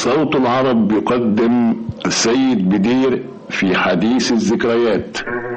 صوت العرب يقدم السيد بدير في حديث الذكريات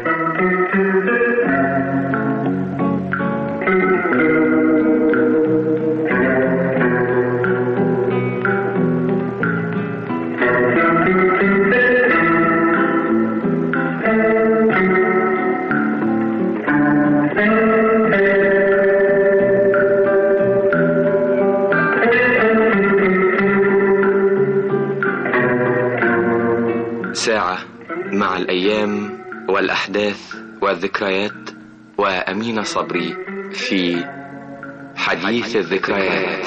ساعة مع الأيام والأحداث والذكريات وأمين صبري في حديث الذكريات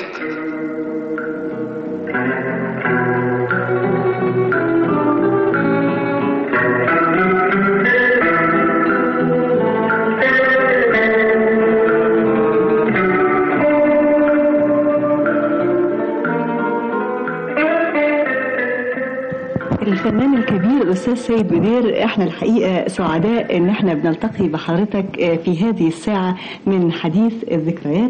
الفنان الكبير الأستاذ سيد بدير احنا الحقيقة سعداء ان احنا بنلتقي بحضرتك في هذه الساعة من حديث الذكريات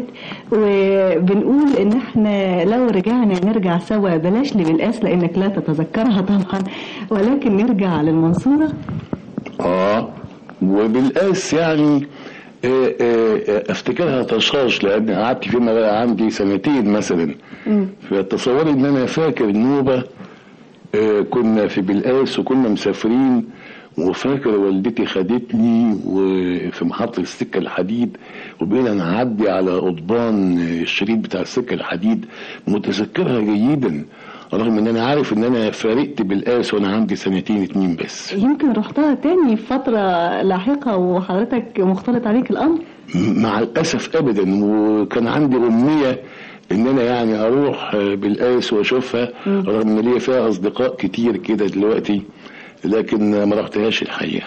وبنقول ان احنا لو رجعنا نرجع سوا بلاش لبالقاس لانك لا تتذكرها طبعا ولكن نرجع للمنصورة اه وبالقاس يعني آه، آه، افتكرها طشاش لان قعدت فيما بقى عندي سنتين مثلا فتصوري ان انا فاكر نوبه آه، كنا في بلقاس وكنا مسافرين وفاكر والدتي خدتني وفي محطة السكة الحديد وبقينا نعدي على قضبان الشريط بتاع السكة الحديد متذكرها جيدا رغم ان انا عارف ان انا فارقت بالقاس وانا عندي سنتين اتنين بس يمكن رحتها تاني في فترة لاحقة وحضرتك مختلط عليك الأمر مع الاسف ابدا وكان عندي امنيه ان انا يعني اروح بالقاس واشوفها رغم ان ليا فيها اصدقاء كتير كده دلوقتي لكن ما رحتهاش الحقيقه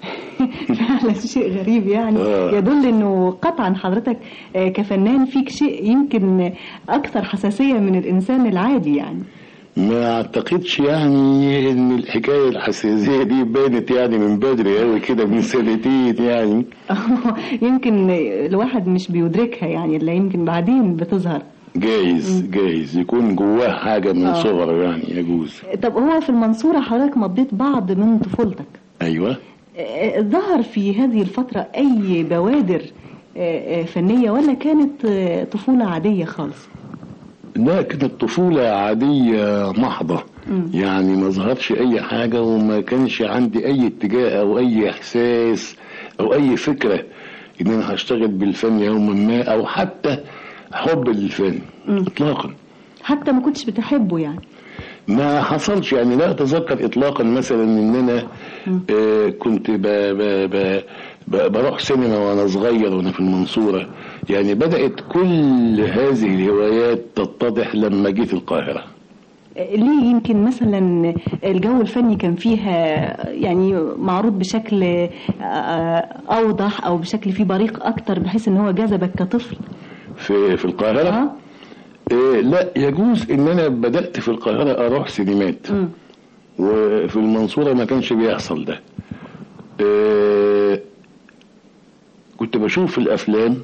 فعلا شيء غريب يعني آه. يدل انه قطعا حضرتك آه، كفنان فيك شيء يمكن اكثر حساسية من الانسان العادي يعني ما اعتقدش يعني ان الحكايه الحساسيه دي بانت يعني من بدري قوي كده من سنتين يعني يمكن الواحد مش بيدركها يعني الا يمكن بعدين بتظهر جايز جايز يكون جواه حاجه من آه. صغره يعني يجوز طب هو في المنصورة حضرتك مضيت بعض من طفولتك ايوه آه، ظهر في هذه الفترة أي بوادر آه، آه، فنية ولا كانت آه، طفولة عادية خالص؟ لا كانت طفولة عادية محضة يعني ما ظهرش أي حاجة وما كانش عندي أي اتجاه أو أي إحساس أو أي فكرة إن أنا هشتغل بالفن يوما ما أو حتى حب للفن إطلاقا حتى ما كنتش بتحبه يعني ما حصلش يعني لا أتذكر إطلاقا مثلا إن أنا آه كنت ب ب ب ب بروح سينما وأنا صغير وأنا في المنصورة يعني بدأت كل هذه الهوايات تتضح لما جيت القاهرة آه، ليه يمكن مثلا الجو الفني كان فيها يعني معروض بشكل آه، آه، أوضح أو بشكل فيه بريق أكتر بحيث إن هو جذبك كطفل في في القاهرة آه. إيه لا يجوز ان انا بدأت في القاهرة اروح سينمات مم. وفي المنصورة ما كانش بيحصل ده إيه كنت بشوف الافلام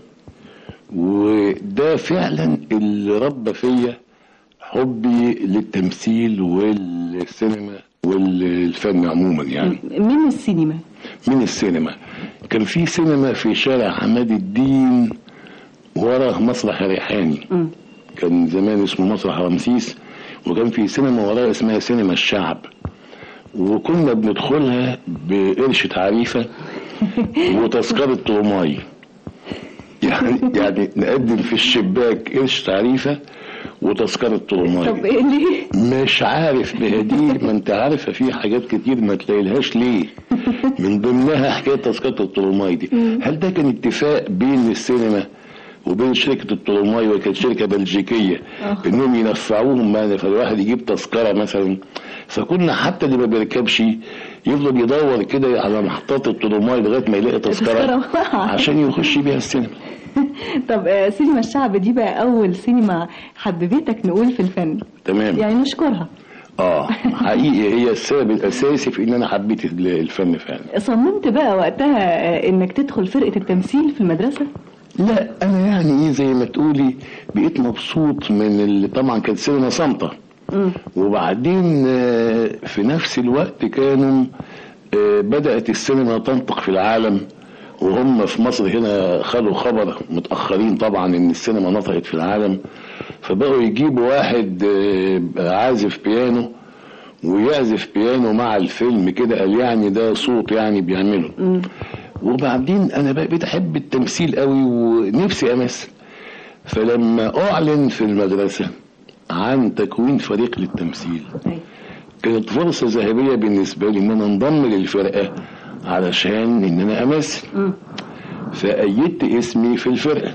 وده فعلا اللي ربى فيا حبي للتمثيل والسينما والفن عموما يعني من السينما من السينما كان في سينما في شارع حماد الدين ورا مسرح ريحاني مم. كان زمان اسمه مسرح رمسيس وكان في سينما وراها اسمها سينما الشعب وكنا بندخلها بقرش تعريفة وتذكرة طوماي يعني يعني نقدم في الشباك قرش تعريفة وتذكرة طب طوماي إيه ليه؟ مش عارف ما هي دي ما انت عارفه في حاجات كتير ما تلاقيلهاش ليه من ضمنها حكايه تذكره الطلماي دي هل ده كان اتفاق بين السينما وبين شركه الطلماي وكانت شركه بلجيكيه انهم ينفعوهم معنا فالواحد يجيب تذكره مثلا فكنا حتى اللي ما بيركبش يفضل يدور كده على محطات الطلماي لغايه ما يلاقي تذكره تذكرة. عشان يخش بيها السينما طب آه، سينما الشعب دي بقى أول سينما حببتك نقول في الفن تمام يعني نشكرها اه حقيقي هي السبب الاساسي في ان انا حبيت الفن فعلا صممت بقى وقتها آه، انك تدخل فرقة التمثيل في المدرسة لا انا يعني ايه زي ما تقولي بقيت مبسوط من اللي طبعا كانت سينما صامته وبعدين آه، في نفس الوقت كانوا آه، بدأت السينما تنطق في العالم وهم في مصر هنا خدوا خبر متأخرين طبعا ان السينما نطقت في العالم فبقوا يجيبوا واحد آه، عازف بيانو ويعزف بيانو مع الفيلم كده قال يعني ده صوت يعني بيعمله وبعدين انا بقى بقيت احب التمثيل قوي ونفسي امثل فلما اعلن في المدرسه عن تكوين فريق للتمثيل أيوة. كانت فرصه ذهبيه بالنسبه لي ان انا انضم للفرقه علشان ان انا امثل فأيدت اسمي في الفرقه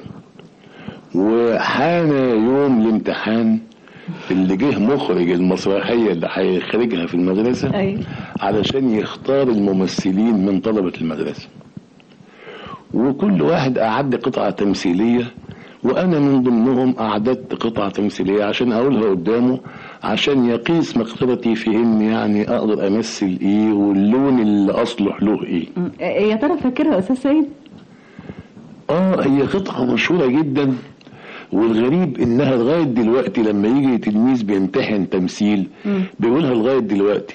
وحان يوم الامتحان اللي جه مخرج المسرحيه اللي هيخرجها في المدرسه أيوة. علشان يختار الممثلين من طلبه المدرسه وكل واحد أعد قطعة تمثيلية وأنا من ضمنهم أعددت قطعة تمثيلية عشان أقولها قدامه عشان يقيس مقدرتي في إن يعني أقدر أمثل إيه واللون اللي أصلح له إيه مم. آه، يا ترى فاكرها يا أستاذ سيد؟ آه هي قطعة مشهورة جدا والغريب إنها لغاية دلوقتي لما يجي تلميذ بيمتحن تمثيل بيقولها لغاية دلوقتي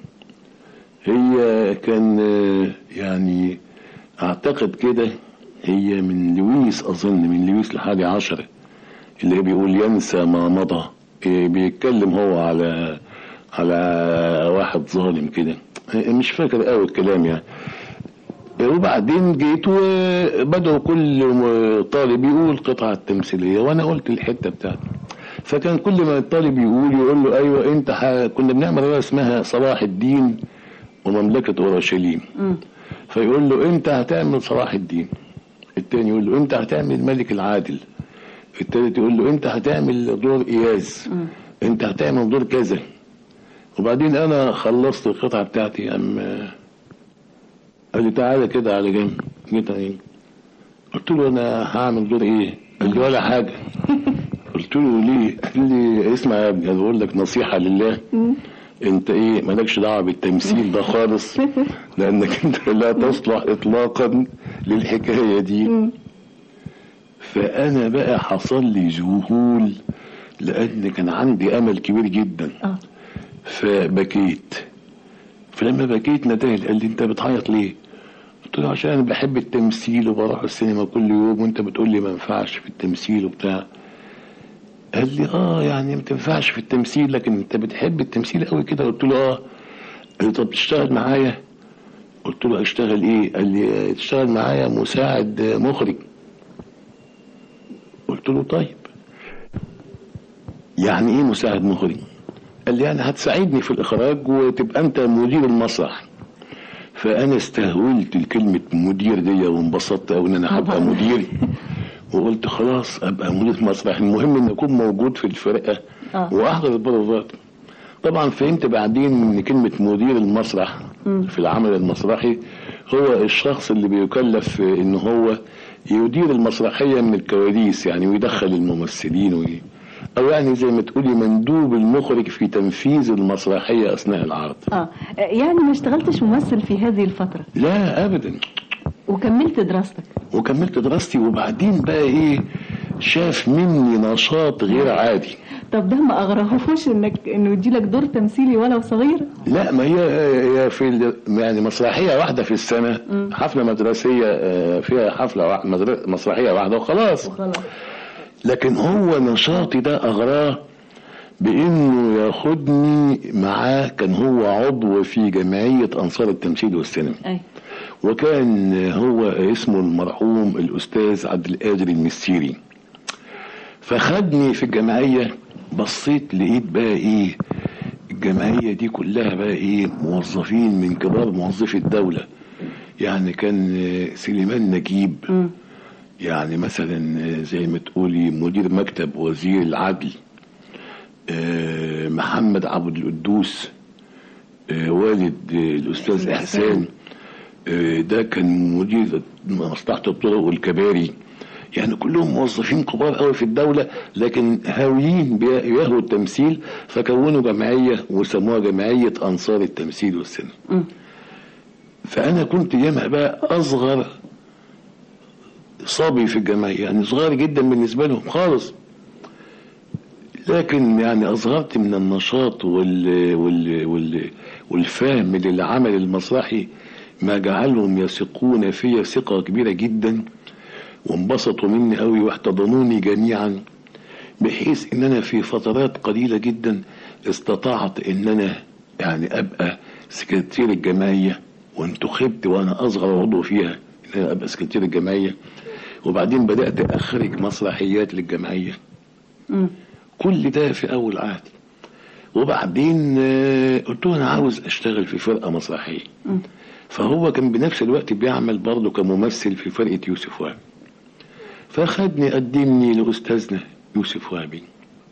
هي كان آه، يعني أعتقد كده هي من لويس أظن من لويس الحادي عشر اللي هي بيقول ينسى ما مضى إيه، بيتكلم هو على على واحد ظالم كده إيه، مش فاكر قوي الكلام يعني وبعدين جيت وبدأوا كل م- طالب يقول قطعة تمثيلية وأنا قلت الحتة بتاعتي فكان كل ما الطالب يقول يقول له أيوة أنت ح... كنا بنعمل رواية اسمها صلاح الدين ومملكة أورشليم فيقول له أنت هتعمل صلاح الدين التاني يقول له أنت هتعمل الملك العادل التالت يقول له أنت هتعمل دور إياس أنت هتعمل دور كذا وبعدين أنا خلصت القطعة بتاعتي أم قال لي تعالى كده على جنب جيت على جنب. قلت له انا هعمل دور ايه؟ قال لي ولا حاجه قلت له ليه؟ قال لي اسمع يا ابني انا بقول لك نصيحه لله انت ايه مالكش دعوه بالتمثيل ده خالص لانك انت لا تصلح اطلاقا للحكايه دي فانا بقى حصل لي ذهول لان كان عندي امل كبير جدا آه. فبكيت فلما بكيت ندهل قال لي انت بتعيط ليه؟ قلت له عشان انا بحب التمثيل وبروح السينما كل يوم وانت بتقول لي ما ينفعش في التمثيل وبتاع قال لي اه يعني ما تنفعش في التمثيل لكن انت بتحب التمثيل قوي كده قلت له اه قال لي طب تشتغل معايا قلت له اشتغل ايه قال لي تشتغل معايا مساعد مخرج قلت له طيب يعني ايه مساعد مخرج قال لي يعني هتساعدني في الاخراج وتبقى انت مدير المسرح فانا استهولت الكلمه مدير دي وانبسطت قوي ان انا هبقى طبعاً. مدير وقلت خلاص ابقى مدير مسرح المهم ان اكون موجود في الفرقه آه. واحضر البروفات طبعا فهمت بعدين ان كلمه مدير المسرح في العمل المسرحي هو الشخص اللي بيكلف ان هو يدير المسرحيه من الكواليس يعني ويدخل الممثلين وي... او يعني زي ما تقولي مندوب المخرج في تنفيذ المسرحيه اثناء العرض اه يعني ما اشتغلتش ممثل في هذه الفترة لا ابدا وكملت دراستك وكملت دراستي وبعدين بقى ايه شاف مني نشاط غير عادي طب ده ما اغرهوش انك انه يديلك دور تمثيلي ولو صغير لا ما هي هي في ال- يعني مسرحيه واحده في السنه حفله مدرسيه آه، فيها حفله واحدة مدر- مسرحيه واحده وخلاص وخلاص لكن هو نشاطي ده اغراه بانه ياخدني معاه كان هو عضو في جمعيه انصار التمثيل والسينما اي وكان هو اسمه المرحوم الاستاذ عبد القادر المسيري فخدني في الجمعيه بصيت لقيت بقى ايه الجمعيه دي كلها بقى ايه موظفين من كبار موظفي الدوله يعني كان آه، سليمان نجيب يعني مثلا آه، زي ما تقولي مدير مكتب وزير العدل آه، محمد عبد القدوس آه، والد آه، الاستاذ احسان آه، ده كان مدير مصلحه الطرق والكباري يعني كلهم موظفين كبار قوي في الدولة لكن هاويين بيهووا التمثيل فكونوا جمعية وسموها جمعية أنصار التمثيل والسينما فأنا كنت ياما بقى أصغر صبي في الجمعية يعني صغير جدا بالنسبة لهم خالص لكن يعني أظهرت من النشاط وال وال وال والفهم للعمل المسرحي ما جعلهم يثقون في ثقة كبيرة جدا وانبسطوا مني قوي واحتضنوني جميعا بحيث ان انا في فترات قليلة جدا استطعت ان انا يعني ابقى سكرتير الجمعية وانتخبت وانا اصغر عضو فيها ان انا ابقى سكرتير الجمعية وبعدين بدأت اخرج مسرحيات للجمعية مم. كل ده في اول عهدي وبعدين آه، قلت له انا عاوز اشتغل في فرقه مسرحيه مم. فهو كان بنفس الوقت بيعمل برضه كممثل في فرقه يوسف وهبي فخدني قدمني لاستاذنا يوسف وهبي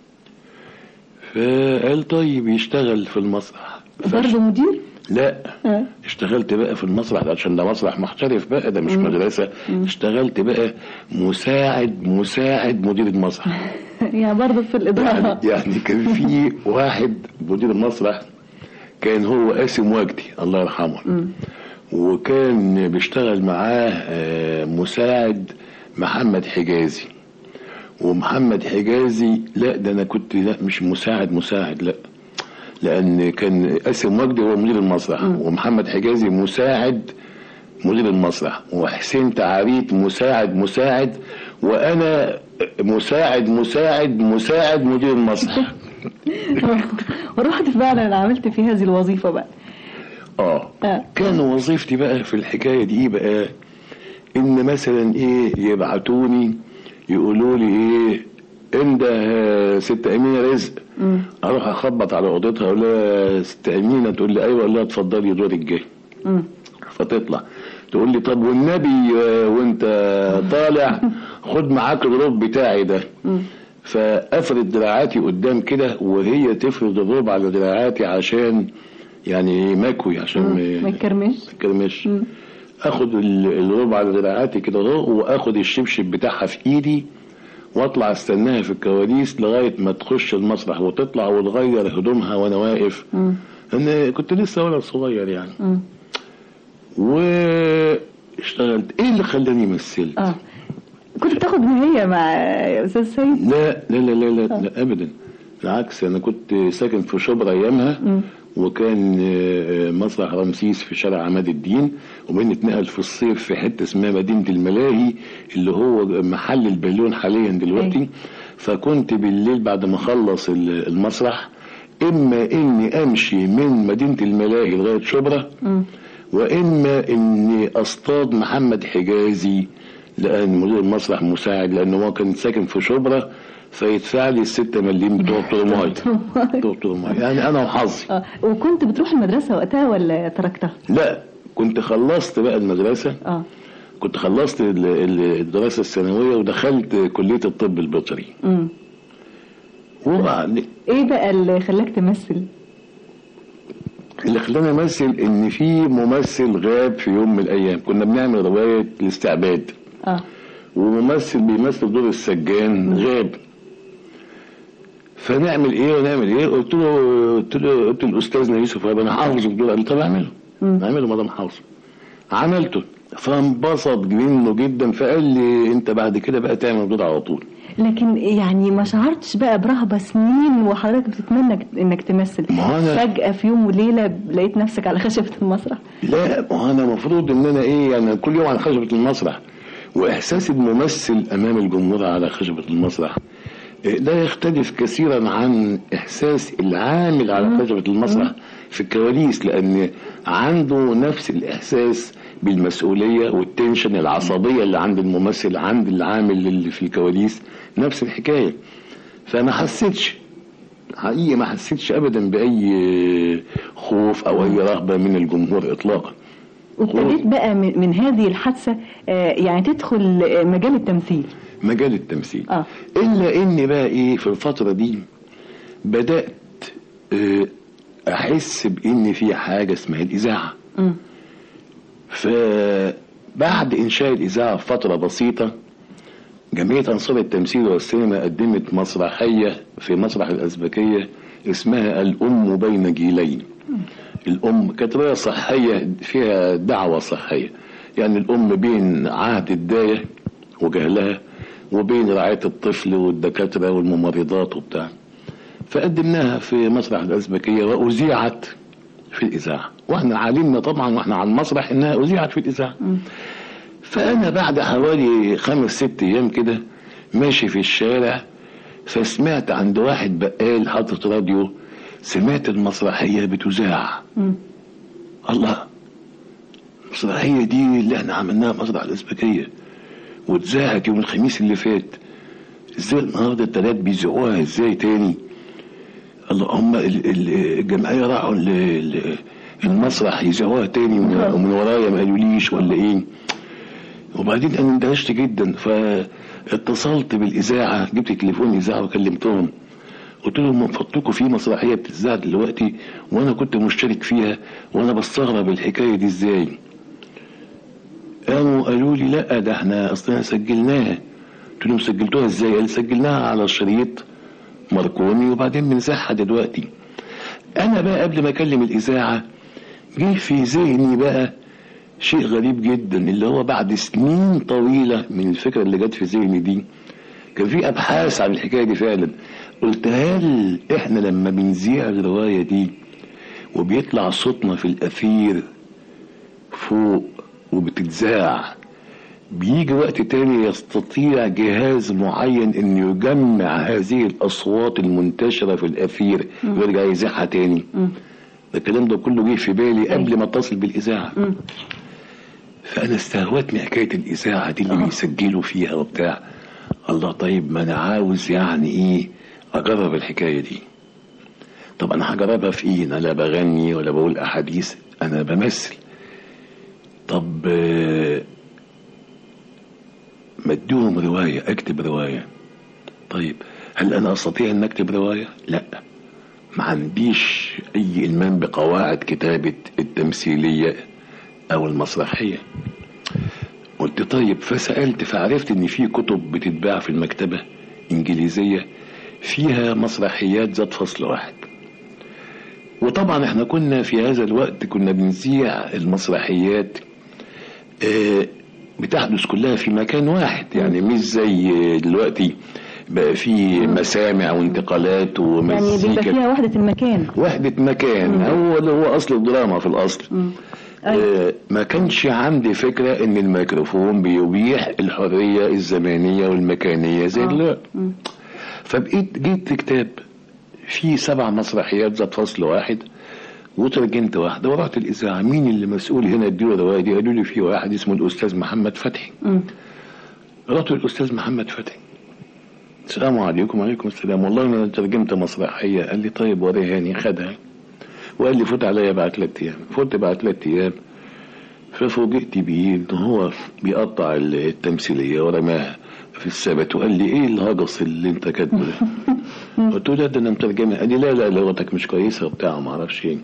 فقال طيب يشتغل في المسرح برضه مدير لا آه. اشتغلت بقى في المسرح ده عشان ده مسرح محترف بقى ده مش مدرسة اشتغلت بقى مساعد مساعد مدير المسرح يعني برضه في الإدارة يعني, يعني كان في واحد مدير المسرح كان هو قاسم وجدي الله يرحمه وكان بيشتغل معاه آه، مساعد محمد حجازي ومحمد حجازي لا ده انا كنت لا مش مساعد مساعد لا لان كان قاسم وجدي هو مدير المسرح ومحمد حجازي مساعد مدير المسرح وحسين تعريت مساعد مساعد وانا مساعد مساعد مساعد مدير المسرح ورحت فعلا عملت في هذه الوظيفة بقى اه آه. كان وظيفتي بقى في الحكايه دي ايه بقى ان مثلا ايه يبعتوني يقولوا لي ايه انت آه، ست امينه رزق اروح اخبط على اوضتها اقول لها ست امينه تقول لي ايوه اقول لها اتفضلي دورك جاي مم. فتطلع تقول لي طب والنبي آه، وانت طالع خد معاك الروب بتاعي ده فافرد دراعاتي قدام كده وهي تفرد الروب على دراعاتي عشان يعني مكوي عشان ما يتكرمش تكرمش اخد ال- الروب على دراعاتي كده اهو واخد الشبشب بتاعها في ايدي واطلع استناها في الكواليس لغايه ما تخش المسرح وتطلع وتغير هدومها وانا واقف انا كنت لسه ولد صغير يعني مم. واشتغلت ايه اللي خلاني مثلت اه كنت بتاخد مهية مع أستاذ سيد لا لا لا لا لا, لا ابدا بالعكس انا كنت ساكن في شبرا ايامها وكان آه، مسرح رمسيس في شارع عماد الدين وبين اتنقل في الصيف في حته اسمها مدينه الملاهي اللي هو محل البالون حاليا دلوقتي أي. فكنت بالليل بعد ما اخلص ال- المسرح اما اني امشي من مدينه الملاهي لغايه شبرا واما اني اصطاد محمد حجازي لان مدير المسرح مساعد لانه هو كان ساكن في شبرا فيدفع لي الستة مليم بتوع ترماي بتوع ترماي يعني انا وحظي اه وكنت بتروح المدرسة وقتها ولا تركتها؟ لا كنت خلصت بقى المدرسة اه كنت خلصت ال- ال- الدراسة الثانوية ودخلت كلية الطب البيطري امم وبعد ايه بقى اللي خلاك تمثل؟ اللي خلاني امثل ان في ممثل غاب في يوم من الايام كنا بنعمل رواية الاستعباد اه وممثل بيمثل دور السجان غاب فنعمل ايه ونعمل ايه قلت له قلت له قلت لاستاذنا يوسف طب انا حافظ الدور قال لي طب اعمله اعمله ما دام حافظه عملته فانبسط منه جدا فقال لي انت بعد كده بقى تعمل دور على طول لكن يعني ما شعرتش بقى برهبة سنين وحضرتك بتتمنى انك تمثل ما هو أنا- فجأة في يوم وليلة لقيت نفسك على خشبة المسرح لا ما هو انا المفروض ان انا ايه يعني كل يوم على خشبه المسرح واحساس الممثل امام الجمهور على خشبه المسرح إيه، ده يختلف كثيرا عن احساس العامل على خشبه المسرح في الكواليس لان عنده نفس الاحساس بالمسؤوليه والتنشن العصبيه اللي عند الممثل عند العامل اللي في الكواليس نفس الحكايه فما حسيتش حقيقي ما حسيتش ابدا باي خوف او اي رهبه من الجمهور اطلاقا وابتديت بقى من من هذه الحادثة آه، يعني تدخل آه، مجال التمثيل مجال التمثيل اه الا اني بقى ايه في الفتره دي بدات آه، احس بان في حاجه اسمها الاذاعه مم. فبعد انشاء الاذاعه بفتره بسيطه جمعيه انصار التمثيل والسينما قدمت مسرحيه في مسرح الازبكيه اسمها الام بين جيلين الام كانت روايه صحيه فيها دعوه صحيه يعني الام بين عهد الدايه وجهلها وبين رعايه الطفل والدكاتره والممرضات وبتاع فقدمناها في مسرح الأزبكية وأذيعت في الإذاعة وإحنا علمنا طبعا وإحنا على المسرح إنها أذيعت في الإذاعة فأنا بعد حوالي خمس ست أيام كده ماشي في الشارع فسمعت عند واحد بقال حاطط راديو سمعت المسرحية بتذاع الله المسرحية دي اللي احنا عملناها في مسرح الأزبكية واتذاعت يوم الخميس اللي فات ازاي النهارده التلات بيذيعوها ازاي تاني الله هم ال- ال- الجمعية راحوا ل- ل- المسرح يذيعوها تاني ومن ومن ورايا ما قالوليش ولا ايه وبعدين انا اندهشت جدا فاتصلت بالاذاعه جبت تليفون الاذاعه وكلمتهم قلت لهم من فضلكم في مسرحيه بتتذاع دلوقتي وانا كنت مشترك فيها وانا بستغرب الحكايه دي ازاي قاموا قالوا لي لا ده احنا اصلا سجلناها قلت لهم سجلتوها ازاي قال سجلناها على شريط ماركوني وبعدين بنذاعها دلوقتي انا بقى قبل ما اكلم الاذاعه جه في ذهني بقى شيء غريب جدا اللي هو بعد سنين طويله من الفكره اللي جت في ذهني دي كان في ابحاث عن الحكايه دي فعلا قلت هل احنا لما بنذيع الروايه دي وبيطلع صوتنا في الاثير فوق وبتتذاع بيجي وقت تاني يستطيع جهاز معين ان يجمع هذه الاصوات المنتشره في الاثير ويرجع يذيعها تاني الكلام ده كله جه في بالي قبل ما اتصل بالاذاعه فانا استهوتني حكايه الاذاعه دي اللي بيسجلوا فيها وبتاع الله طيب ما انا عاوز يعني ايه اجرب الحكايه دي طب انا هجربها في ايه انا لا بغني ولا بقول احاديث انا بمثل طب آه، ما اديهم روايه اكتب روايه طيب هل انا استطيع ان اكتب روايه لا ما عنديش اي المام بقواعد كتابه التمثيليه او المسرحيه قلت طيب فسالت فعرفت ان في كتب بتتباع في المكتبه انجليزيه فيها مسرحيات ذات فصل واحد وطبعا احنا كنا في هذا الوقت كنا بنذيع المسرحيات آه، بتحدث كلها في مكان واحد يعني مش زي دلوقتي بقى في مسامع وانتقالات يعني بيبقى ومزيكا فيها وحدة المكان وحدة مكان هو اللي هو أصل الدراما في الأصل آه ما كانش عندي فكرة إن الميكروفون بيبيح الحرية الزمانية والمكانية زي دلوقتي فبقيت جبت كتاب فيه سبع مسرحيات ذات فصل واحد وترجمت واحدة ورحت الإذاعة مين اللي مسؤول هنا اديله الرواية دي قالوا لي في واحد اسمه الأستاذ محمد فتحي رحت للأستاذ محمد فتحي السلام عليكم وعليكم السلام والله انا ترجمت مسرحيه قال لي طيب وريهاني خدها وقال لي فوت عليا بعد ثلاث ايام فوت بعد ثلاث ايام ففوجئت بيه ان هو بيقطع التمثيليه ورماها في السبت وقال لي ايه الهجص اللي انت كاتبه ده قلت له لا ده انا مترجمها قال لي لا لا لغتك مش كويسه وبتاع ما اعرفش ايه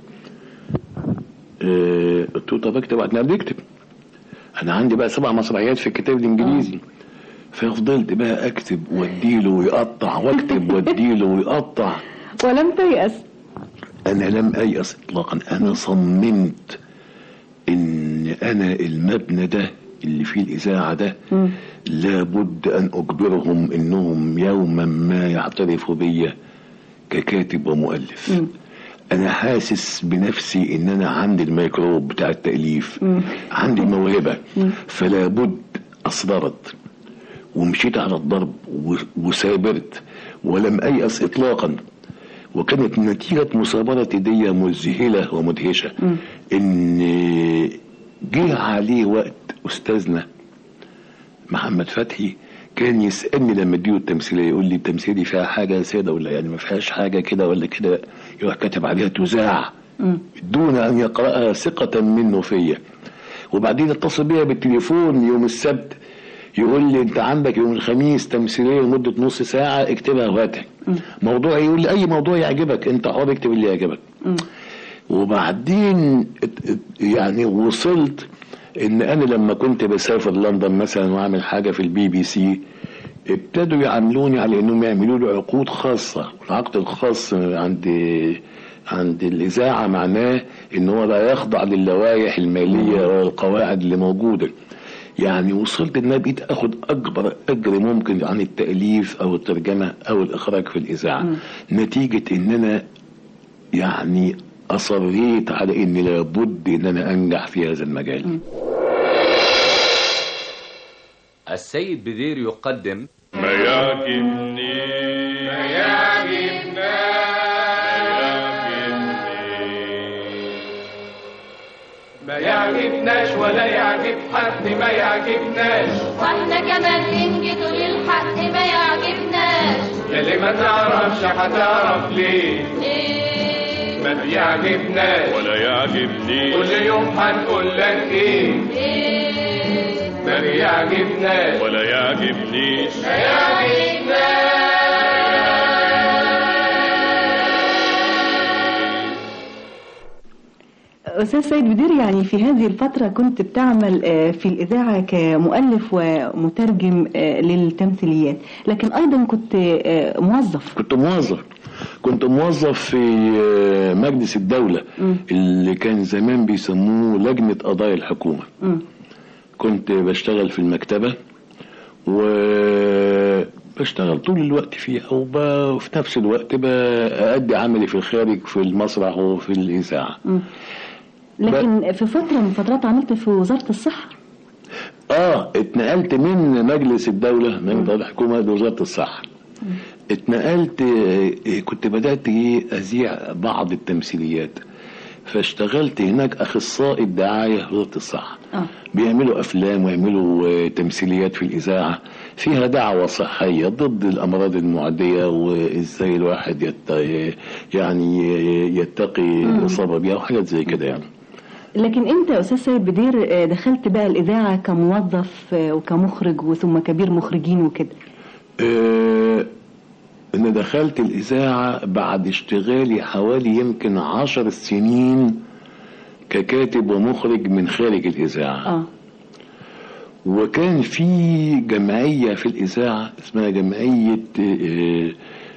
آه، قلت له طب اكتب انا بكتب انا عندي بقى سبع مسرحيات في الكتاب الانجليزي ففضلت بقى اكتب واديله ويقطع واكتب واديله ويقطع ولم تيأس انا لم ايأس اطلاقا انا صممت ان انا المبنى ده اللي فيه الاذاعه ده لابد ان اجبرهم انهم يوما ما يعترفوا بيا ككاتب ومؤلف انا حاسس بنفسي ان انا عندي الميكروب بتاع التاليف عندي موهبه فلا بد اصدرت ومشيت على الضرب و- وثابرت ولم أيأس إطلاقا وكانت نتيجة مثابرتي دي مذهلة ومدهشة إن جه عليه وقت أستاذنا محمد فتحي كان يسألني لما اديله التمثيلية يقول لي التمثيلية دي فيها حاجة يا سادة ولا يعني ما فيهاش حاجة كده ولا كده يروح كاتب عليها تذاع دون أن يقرأها ثقة منه فيا وبعدين اتصل بيا بالتليفون يوم السبت يقول لي انت عندك يوم الخميس تمثيليه لمده نص ساعه اكتبها وهاتها موضوع يقول لي اي موضوع يعجبك انت حر اكتب اللي يعجبك وبعدين ات- ات- يعني وصلت ان انا لما كنت بسافر لندن مثلا واعمل حاجه في البي بي سي ابتدوا يعاملوني على انهم يعملوا لي عقود خاصه العقد الخاص عند عند الاذاعه معناه ان هو لا يخضع للوائح الماليه والقواعد اللي موجوده يعني وصلت ان انا بقيت اخد اكبر اجر ممكن عن التاليف او الترجمه او الاخراج في الاذاعه نتيجه ان انا يعني اصريت على اني لابد ان انا انجح في هذا المجال السيد بدير يقدم ما يعجبني ما يعجبنا ما يعجبناش ولا يعجب حد ما يعجبناش واحنا كمان ننجد للحق ما يعجبناش يلي ما تعرفش هتعرف ليه ايه ما بيعجبناش ولا يعجبني كل يوم هنقول لك ايه ايه ما بيعجبناش ولا يعجبنيش أستاذ سيد بدير يعني في هذه الفترة كنت بتعمل آه، في الإذاعة كمؤلف ومترجم آه، للتمثيليات لكن أيضا كنت آه، موظف كنت موظف كنت موظف في آه، مجلس الدولة اللي كان زمان بيسموه لجنة قضايا الحكومة مم. كنت بشتغل في المكتبة وبشتغل طول الوقت فيها وب- وفي نفس الوقت بأدي عملي في الخارج في المسرح وفي الإذاعة لكن في فترة من فترات عملت في وزارة الصحة اه اتنقلت من مجلس الدولة من قضايا الحكومة لوزارة الصحة اتنقلت آه، كنت بدأت ايه أذيع بعض التمثيليات فاشتغلت هناك أخصائي الدعاية في وزارة الصحة آه. بيعملوا أفلام ويعملوا آه، تمثيليات في الإذاعة فيها دعوة صحية ضد الأمراض المعدية وإزاي الواحد يت... يعني يتقي الإصابة بيها وحاجات زي كده يعني لكن أنت يا أستاذ سيد بدير آه، دخلت بقى الإذاعة كموظف آه، وكمخرج وثم كبير مخرجين وكده آه، أنا دخلت الإذاعة بعد اشتغالي حوالي يمكن عشر سنين ككاتب ومخرج من خارج الإذاعة اه وكان في جمعية في الإذاعة اسمها جمعية آه،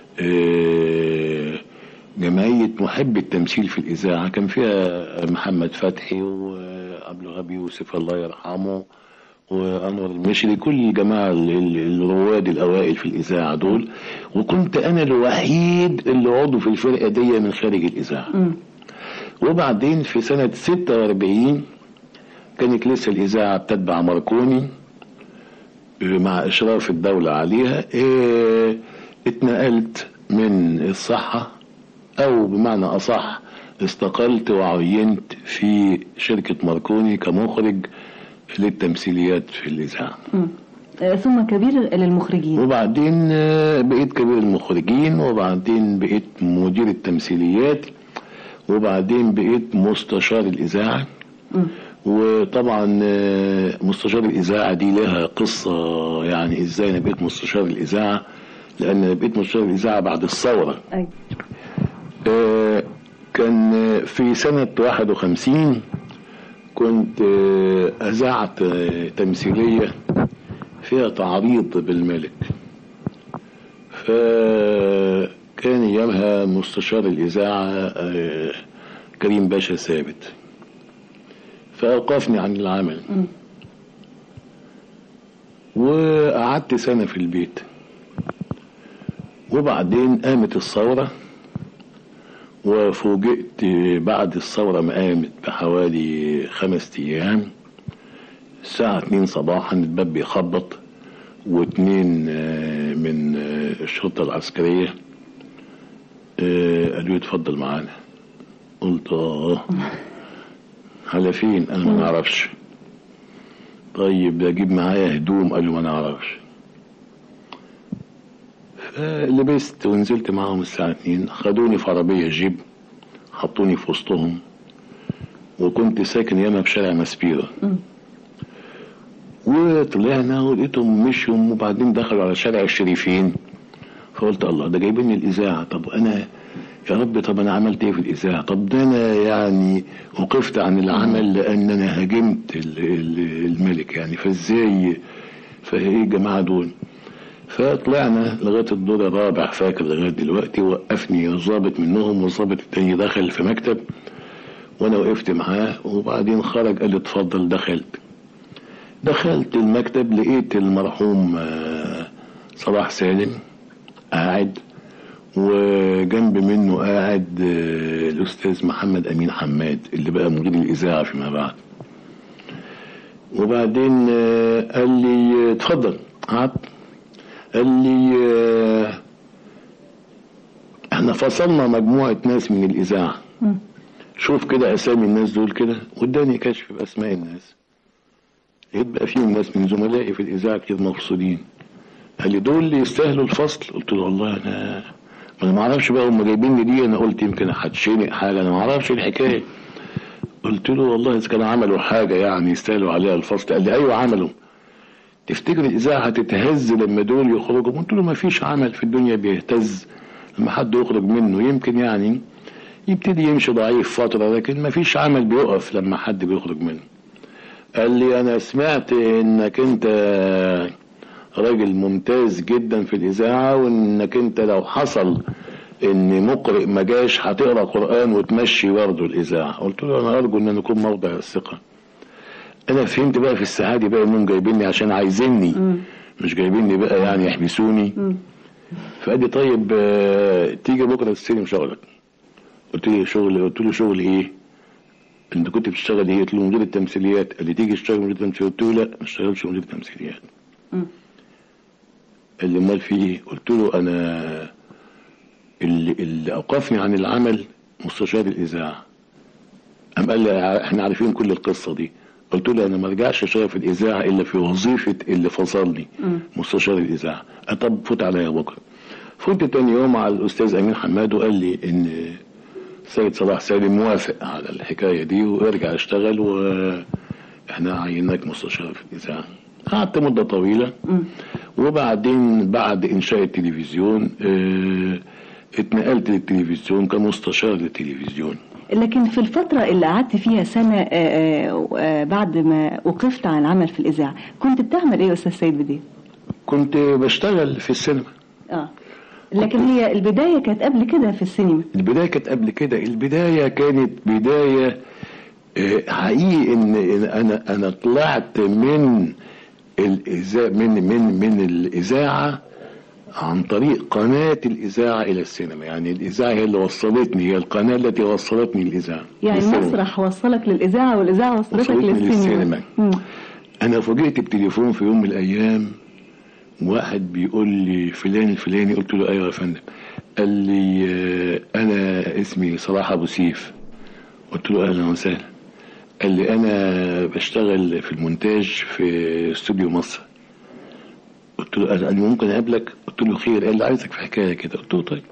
آه، جمعية محب التمثيل في الإذاعة كان فيها محمد فتحي وعبد الغبي يوسف الله يرحمه وأنور المشري كل الجماعة ال- ال- الرواد الأوائل في الإذاعة دول وكنت أنا الوحيد اللي عضو في الفرقة دي من خارج الإذاعة مم. وبعدين في سنة 46 كانت لسه الإذاعة بتتبع ماركوني آه، مع إشراف الدولة عليها آه، اتنقلت من الصحة أو بمعنى أصح استقلت وعينت في شركة ماركوني كمخرج للتمثيليات في الإذاعة مم. آه، ثم كبير للمخرجين وبعدين آه، بقيت كبير المخرجين وبعدين بقيت مدير التمثيليات وبعدين بقيت مستشار الإذاعة مم. وطبعا آه، مستشار الإذاعة دي لها قصة يعني إزاي أنا بقيت مستشار الإذاعة لأن أنا بقيت مستشار الإذاعة بعد الثورة أي. آه، كان آه، في سنة 51 كنت آه، أذعت آه، تمثيلية فيها تعريض بالملك فكان أيامها مستشار الإذاعة آه، كريم باشا ثابت فأوقفني عن العمل وقعدت سنة في البيت وبعدين قامت الثورة وفوجئت بعد الثورة ما قامت بحوالي خمس أيام الساعة اتنين صباحا الباب بيخبط واتنين آه، من آه، الشرطة العسكرية آه، قالوا لي اتفضل معانا قلت اه على فين انا ما نعرفش طيب اجيب معايا هدوم قالوا ما نعرفش فلبست ونزلت معاهم الساعة اتنين خدوني في عربية جيب حطوني في وسطهم وكنت ساكن ياما في شارع مسبيرة وطلعنا ولقيتهم مشوا وبعدين دخلوا على شارع الشريفين فقلت الله ده جايبيني الإذاعة طب أنا يا رب طب أنا عملت إيه في الإذاعة طب ده أنا يعني وقفت عن العمل لأن أنا هاجمت ال- ال- الملك يعني فإزاي فإيه الجماعة دول فطلعنا لغاية الدور الرابع فاكر لغاية دلوقتي وقفني ظابط منهم والظابط التاني دخل في مكتب وانا وقفت معاه وبعدين خرج قال لي اتفضل دخلت دخلت المكتب لقيت المرحوم آه، صلاح سالم قاعد وجنب منه قاعد آه، الأستاذ محمد أمين حماد اللي بقى مدير الإذاعة فيما بعد وبعدين آه، قال لي اتفضل قعدت قال لي آه، احنا فصلنا مجموعة ناس من الإذاعة شوف كده أسامي الناس دول كده واداني كشف بأسماء الناس لقيت بقى فيهم ناس من زملائي في الإذاعة كتير مفصولين قال لي دول اللي يستاهلوا الفصل قلت له والله أنا ما أنا ما أعرفش بقى هم جايبيني دي أنا قلت يمكن هتشنق حاجة أنا ما أعرفش الحكاية قلت له والله إذا كانوا عملوا حاجة يعني يستاهلوا عليها الفصل قال لي أيوه عملوا تفتكر الإذاعة هتتهز لما دول يخرجوا قلت له ما فيش عمل في الدنيا بيهتز لما حد يخرج منه يمكن يعني يبتدي يمشي ضعيف فترة لكن ما فيش عمل بيقف لما حد بيخرج منه قال لي أنا سمعت إنك أنت راجل ممتاز جدا في الإذاعة وإنك أنت لو حصل إن مقرئ ما جاش هتقرأ قرآن وتمشي برضه الإذاعة قلت له أنا أرجو إن أنا أكون موضع الثقة أنا فهمت بقى في الساعة دي بقى إنهم جايبيني عشان عايزيني مش جايبيني بقى يعني يحبسوني فقال لي طيب آه، تيجي بكرة تستلم شغلك قلت له شغل قلت له شغل ايه؟ انت كنت بتشتغل ايه؟ قلت له مدير التمثيليات قال لي تيجي تشتغل مدير التمثيليات قلت له لا ما اشتغلش مدير التمثيليات قال لي امال في ايه؟ قلت له انا اللي, اللي اوقفني عن العمل مستشار الاذاعه قام قال لي ع- احنا عارفين كل القصه دي قلت له انا ما ارجعش اشتغل في الاذاعه الا في وظيفه اللي فصلني مستشار الاذاعه قال طب فوت عليا بكره فوت تاني يوم على الاستاذ امين حماد وقال لي ان سيد صلاح سالم موافق على الحكايه دي وارجع اشتغل واحنا عيناك مستشار في الاذاعه قعدت مده طويله وبعدين بعد انشاء التلفزيون اه اتنقلت للتلفزيون كمستشار للتلفزيون لكن في الفترة اللي قعدت فيها سنة آه، آه، آه، بعد ما وقفت عن العمل في الإذاعة كنت بتعمل إيه يا أستاذ سيد بدير؟ كنت بشتغل في السينما آه لكن هي البداية كانت قبل كده في السينما البداية كانت قبل كده البداية كانت بداية آه، حقيقي ان إن انا انا طلعت من الإذاعة من من من الإذاعة عن طريق قناة الإذاعة إلى السينما يعني الإذاعة هي اللي وصلتني هي القناة التي وصلتني للإذاعة يعني للسينما. المسرح وصلك للإذاعة والإذاعة وصلتك وصلتني للسينما للسينما. مم. أنا فوجئت بتليفون في يوم من الأيام واحد بيقول لي فلان الفلاني قلت له أيوة يا فندم قال لي آه، أنا اسمي صلاح أبو سيف قلت له أهلا وسهلا قال لي أنا بشتغل في المونتاج في استوديو مصر قلت له أنا أنا ممكن أقابلك قلت له خير قال لي عايزك في حكاية كده قلت له طيب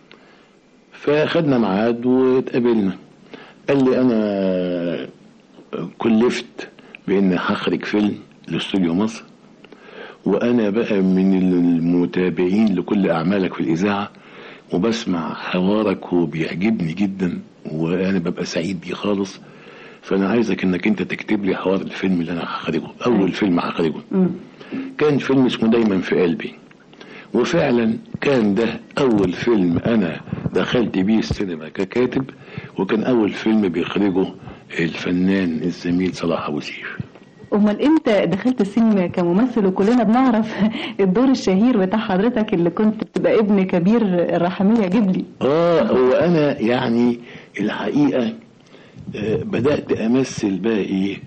فخدنا ميعاد واتقابلنا قال لي أنا كلفت بان هخرج فيلم لاستوديو مصر وانا بقى من المتابعين لكل اعمالك في الاذاعه وبسمع حوارك وبيعجبني جدا وانا ببقى سعيد بيه خالص فانا عايزك انك انت تكتب لي حوار الفيلم اللي انا هخرجه اول فيلم هخرجه كان فيلم اسمه دايما في قلبي وفعلا كان ده اول فيلم انا دخلت بيه السينما ككاتب وكان اول فيلم بيخرجه الفنان الزميل صلاح ابو سيف أمال إمتى دخلت السينما كممثل وكلنا بنعرف الدور الشهير بتاع حضرتك اللي كنت بتبقى ابن كبير الرحمية جبلي اه هو انا يعني الحقيقه آه بدات امثل بقى ايه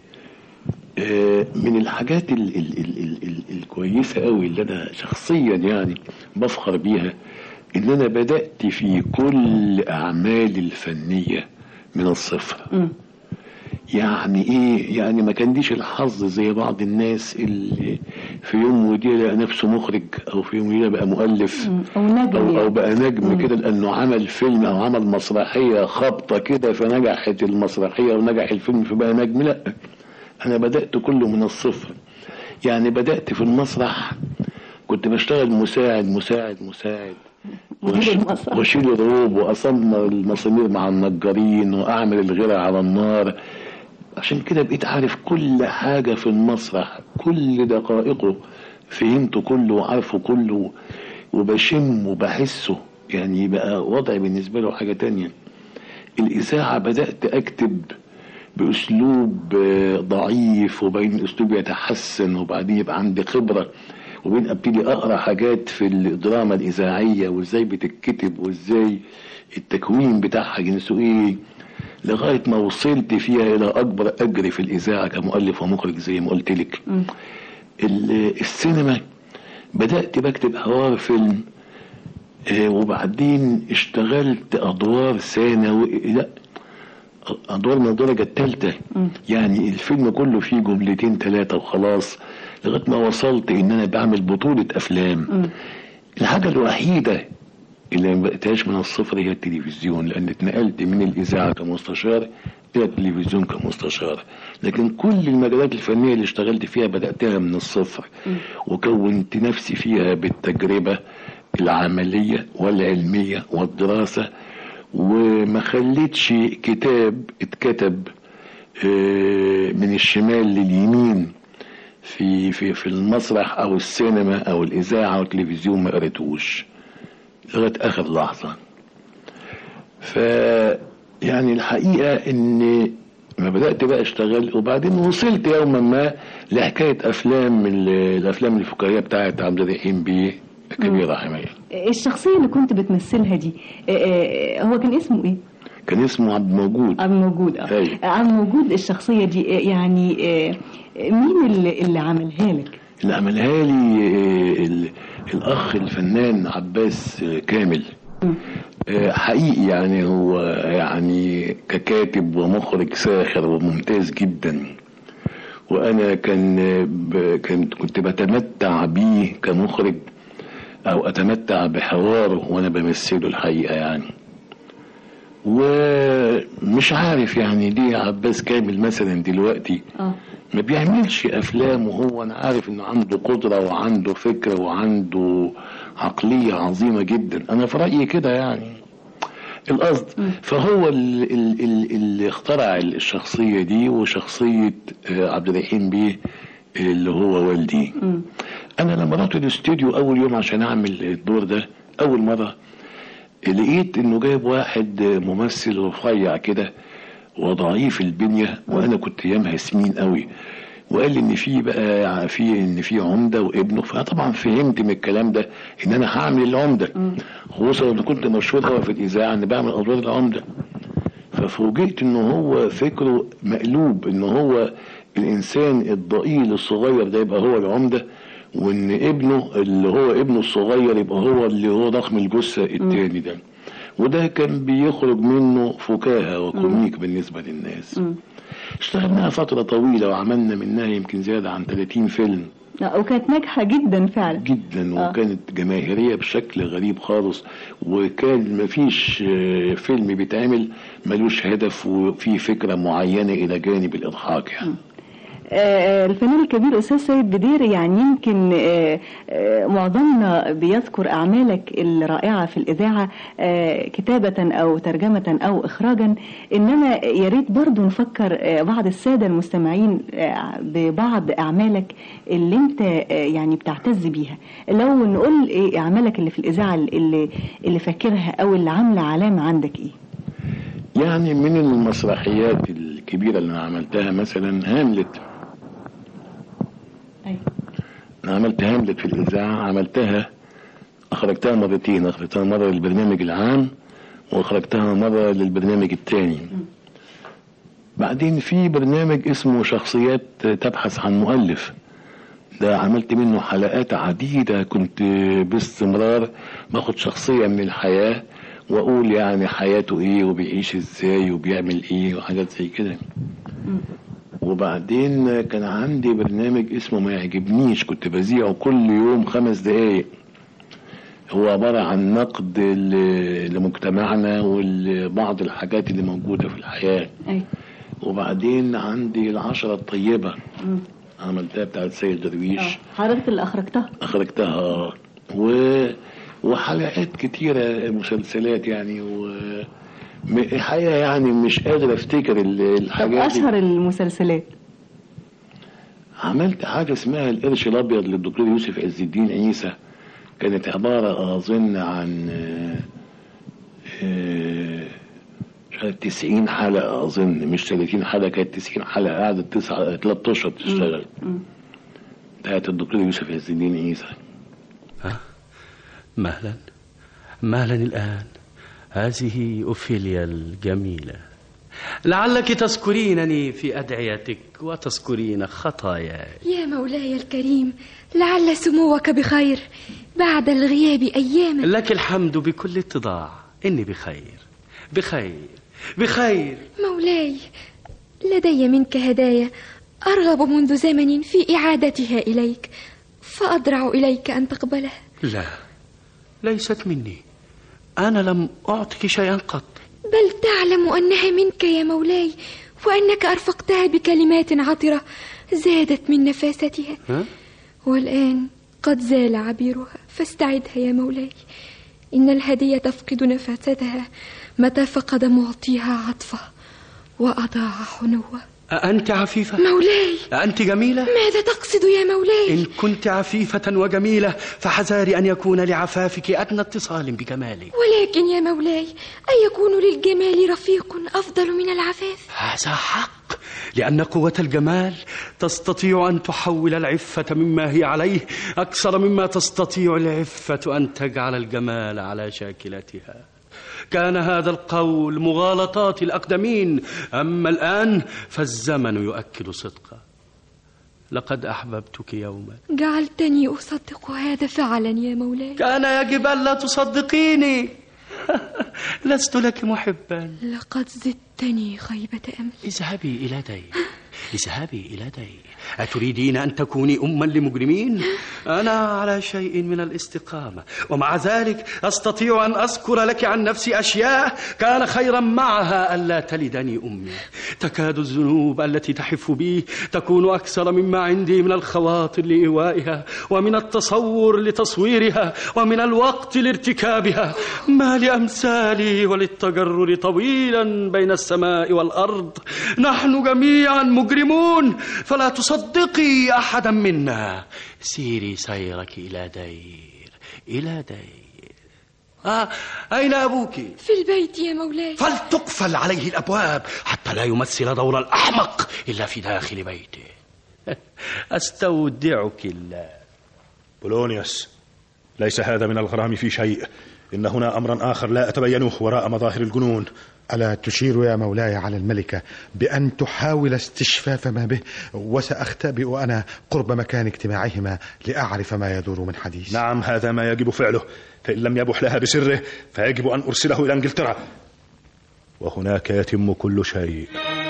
آه من الحاجات ال ال ال ال ال الكويسه قوي اللي انا شخصيا يعني بفخر بيها ان انا بدات في كل اعمالي الفنيه من الصفر يعني ايه يعني ما كانليش الحظ زي بعض الناس اللي في يوم ودي لقى نفسه مخرج او في يوم ودي بقى مؤلف أو نجم او, أو يعني. بقى نجم كده لانه عمل فيلم او عمل مسرحيه خبطه كده فنجحت المسرحيه ونجح الفيلم فبقى نجم لا انا بدات كله من الصفر يعني بدات في المسرح كنت بشتغل مساعد مساعد مساعد مدير وأش- المسرح. واشيل الروب واصمم المسامير مع النجارين واعمل الغيره على النار عشان كده بقيت عارف كل حاجة في المسرح كل دقائقه فهمته كله وعارفه كله وبشم وبحسه يعني بقى وضعي بالنسبة له حاجة تانية الإذاعة بدأت أكتب باسلوب آه، ضعيف وبعدين الاسلوب يتحسن وبعدين يبقى عندي خبره وبعدين ابتدي اقرا حاجات في الدراما الاذاعيه وازاي بتتكتب وازاي التكوين بتاعها جنسه ايه لغايه ما وصلت فيها الى اكبر اجر في الاذاعه كمؤلف ومخرج زي ما قلت لك ال- السينما بدات بكتب حوار فيلم آه، وبعدين اشتغلت ادوار ثانوي لا ادوار من الدرجه الثالثه يعني الفيلم كله فيه جملتين ثلاثه وخلاص لغايه ما وصلت ان انا بعمل بطوله افلام الحاجه الوحيده اللي ما بقتهاش من الصفر هي التلفزيون لان اتنقلت من الاذاعه كمستشار الى التلفزيون كمستشار لكن كل المجالات الفنيه اللي اشتغلت فيها بداتها من الصفر وكونت نفسي فيها بالتجربه العمليه والعلميه والدراسه وما خليتش كتاب اتكتب آه، من الشمال لليمين في في في المسرح او السينما او الاذاعه او التلفزيون ما قريتوش لغايه اخر لحظه ف يعني الحقيقه ان ما بدات بقى اشتغل وبعدين وصلت يوما ما لحكايه افلام ال- الافلام الفكاهيه بتاعت عبد الرحيم بيه الكبير رحمه الله الشخصية اللي كنت بتمثلها دي آه، آه، هو كان اسمه ايه؟ كان اسمه عبد موجود عم موجود اه أيوة. عم موجود الشخصية دي آه، يعني آه، مين اللي, اللي عملها لك؟ اللي عملها لي آه، ال- الاخ الفنان عباس آه، كامل آه، حقيقي يعني هو يعني ككاتب ومخرج ساخر وممتاز جدا وانا كان ب... كنت كنت بتمتع بيه كمخرج او اتمتع بحواره وانا بمثله الحقيقه يعني ومش عارف يعني ليه عباس كامل مثلا دلوقتي اه ما بيعملش افلام وهو انا عارف انه عنده قدره وعنده فكر وعنده عقليه عظيمه جدا انا في رايي كده يعني القصد فهو ال- ال- ال- اللي اخترع الشخصيه دي وشخصيه آه، عبد الرحيم بيه اللي هو والدي انا لما رحت الاستوديو اول يوم عشان اعمل الدور ده اول مره لقيت انه جايب واحد ممثل رفيع كده وضعيف البنيه وانا كنت ايامها سمين قوي وقال لي ان في بقى في ان في عمده وابنه فطبعا فهمت من الكلام ده ان انا هعمل العمده خصوصا ان كنت مشهور قوي في الاذاعه ان بعمل ادوار العمده ففوجئت ان هو فكره مقلوب ان هو الانسان الضئيل الصغير ده يبقى هو العمده وان ابنه اللي هو ابنه الصغير يبقى هو اللي هو ضخم الجثه التاني ده وده كان بيخرج منه فكاهه وكوميك بالنسبه للناس اشتغلناها فتره طويله وعملنا منها يمكن زياده عن 30 فيلم آه، وكانت ناجحة جدا فعلا جدا آه. وكانت جماهيريه بشكل غريب خالص وكان مفيش آه، فيلم بيتعمل ملوش هدف وفي فكره معينه الى جانب الاضحاك يعني آه، الفنان الكبير أستاذ سيد بدير يعني يمكن آه، آه، معظمنا بيذكر أعمالك الرائعة في الإذاعة آه، كتابة أو ترجمة أو إخراجا إنما يا ريت برضو نفكر آه، بعض السادة المستمعين آه، ببعض أعمالك اللي أنت آه، يعني بتعتز بيها لو نقول إيه أعمالك اللي في الإذاعة اللي اللي فاكرها أو اللي عاملة علامة عندك إيه؟ يعني من المسرحيات الكبيره اللي انا عملتها مثلا هاملت أيوة. انا عملت هاملت في الاذاعه عملتها اخرجتها مرتين اخرجتها مره للبرنامج العام واخرجتها مره للبرنامج الثاني بعدين في برنامج اسمه شخصيات تبحث عن مؤلف ده عملت منه حلقات عديدة كنت باستمرار باخد شخصية من الحياة واقول يعني حياته ايه وبيعيش ازاي وبيعمل ايه وحاجات زي كده وبعدين كان عندي برنامج اسمه ما يعجبنيش كنت بذيعه كل يوم خمس دقايق هو عبارة عن نقد ل- لمجتمعنا ولبعض الحاجات اللي موجودة في الحياة أيوة. وبعدين عندي العشرة الطيبة عملتها بتاعت سيد درويش آه، حضرتك اللي أخرجتها أخرجتها و... وحلقات كتيرة مسلسلات يعني و م- الحقيقة يعني مش قادر افتكر ال- طب الحاجات دي. أشهر المسلسلات عملت حاجة اسمها القرش الأبيض للدكتور يوسف عز الدين عيسى كانت عبارة أظن عن آه، آه، مش عارف 90 حلقة أظن مش 30 حلقة كانت 90 حلقة قعدت تسعة 13 تشتغل بتاعت الدكتور يوسف عز الدين عيسى مهلا مهلا الآن هذه أوفيليا الجميلة لعلك تذكرينني في أدعيتك وتذكرين خطاياي يا مولاي الكريم لعل سموك بخير بعد الغياب أياما لك الحمد بكل اتضاع إني بخير بخير بخير مولاي لدي منك هدايا أرغب منذ زمن في إعادتها إليك فأضرع إليك أن تقبلها لا ليست مني أنا لم أعطك شيئا قط بل تعلم أنها منك يا مولاي وأنك أرفقتها بكلمات عطرة زادت من نفاستها ها؟ والآن قد زال عبيرها فاستعدها يا مولاي إن الهدية تفقد نفاستها متى فقد معطيها عطفه وأضاع حنوه أأنت عفيفة؟ مولاي أأنت جميلة؟ ماذا تقصد يا مولاي إن كنت عفيفة وجميلة فحذاري أن يكون لعفافك أدنى اتصال بجمالي ولكن يا مولاي أن يكون للجمال رفيق أفضل من العفاف هذا حق لأن قوة الجمال تستطيع أن تحول العفة مما هي عليه أكثر مما تستطيع العفة أن تجعل الجمال على شاكلتها كان هذا القول مغالطات الأقدمين أما الآن فالزمن يؤكد صدقه لقد أحببتك يوما جعلتني أصدق هذا فعلا يا مولاي كان يجب ألا تصدقيني لست لك محبا لقد زدتني خيبة أمل اذهبي إلى دي اذهبي إلى دي أتريدين أن تكوني أما لمجرمين؟ أنا على شيء من الاستقامة ومع ذلك أستطيع أن أذكر لك عن نفسي أشياء كان خيرا معها ألا تلدني أمي تكاد الذنوب التي تحف بي تكون أكثر مما عندي من الخواطر لإيوائها ومن التصور لتصويرها ومن الوقت لارتكابها ما لأمثالي وللتجرر طويلا بين السماء والأرض نحن جميعا مجرمون فلا تصدقي أحدا منا سيري سيرك إلى دير إلى دير آه أين أبوك؟ في البيت يا مولاي فلتقفل عليه الأبواب حتى لا يمثل دور الأحمق إلا في داخل بيته أستودعك الله بولونيوس ليس هذا من الغرام في شيء إن هنا أمرا آخر لا أتبينه وراء مظاهر الجنون ألا تشير يا مولاي على الملكة بأن تحاول استشفاف ما به وسأختبئ أنا قرب مكان اجتماعهما لأعرف ما يدور من حديث نعم هذا ما يجب فعله فإن لم يبح لها بسره فيجب أن أرسله إلى إنجلترا وهناك يتم كل شيء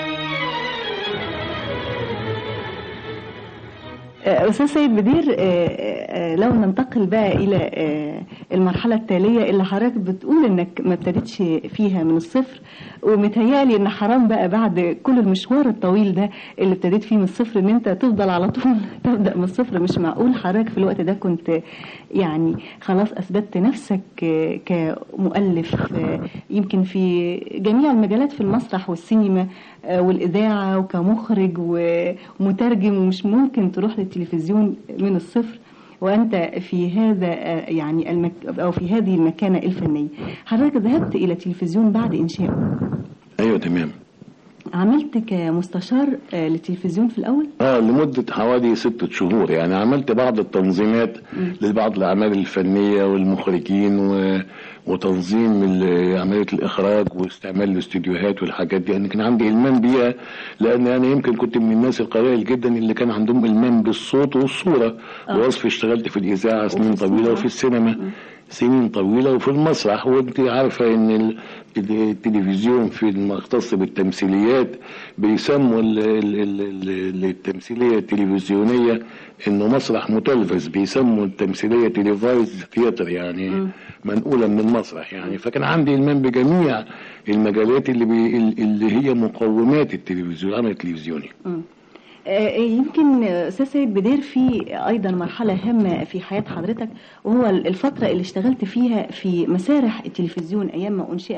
أستاذ سيد بدير آه، آه، لو ننتقل بقى إلى آه، المرحلة التالية اللي حضرتك بتقول إنك ما ابتديتش فيها من الصفر ومتهيألي إن حرام بقى بعد كل المشوار الطويل ده اللي ابتديت فيه من الصفر إن أنت تفضل على طول تبدأ من الصفر مش معقول حضرتك في الوقت ده كنت يعني خلاص أثبتت نفسك آه، كمؤلف آه، يمكن في جميع المجالات في المسرح والسينما آه، والإذاعة وكمخرج ومترجم ومش ممكن تروح للتلفزيون من الصفر وأنت في هذا آه، يعني المك أو في هذه المكانة الفنية حضرتك ذهبت إلى التلفزيون بعد إنشائه ايوه تمام عملت كمستشار آه، للتلفزيون في الأول اه لمدة حوالي ستة شهور يعني عملت بعض التنظيمات لبعض الأعمال الفنية والمخرجين و... وتنظيم ال- عملية الإخراج واستعمال الاستديوهات والحاجات دي يعني كان عندي إلمام بيها لأن أنا يمكن كنت من الناس القلائل جدا اللي كان عندهم إلمام بالصوت والصورة آه. ووصف اشتغلت في الإذاعة سنين وفي طويلة السينما. وفي السينما سنين طويلة وفي المسرح وانت عارفة ان ال- التلفزيون في المختص بالتمثيليات بيسموا ال- ال- ال- ال- التمثيلية التلفزيونية انه مسرح متلفز بيسموا التمثيلية تليفايز ثياتر يعني منقولة من المسرح يعني فكان عندي المام بجميع المجالات اللي بي اللي هي مقومات التلفزيون العمل التلفزيوني مم. آه، يمكن آه، استاذ سيد بدير في ايضا مرحله هامه في حياه حضرتك وهو الفتره اللي اشتغلت فيها في مسارح التلفزيون ايام ما انشئت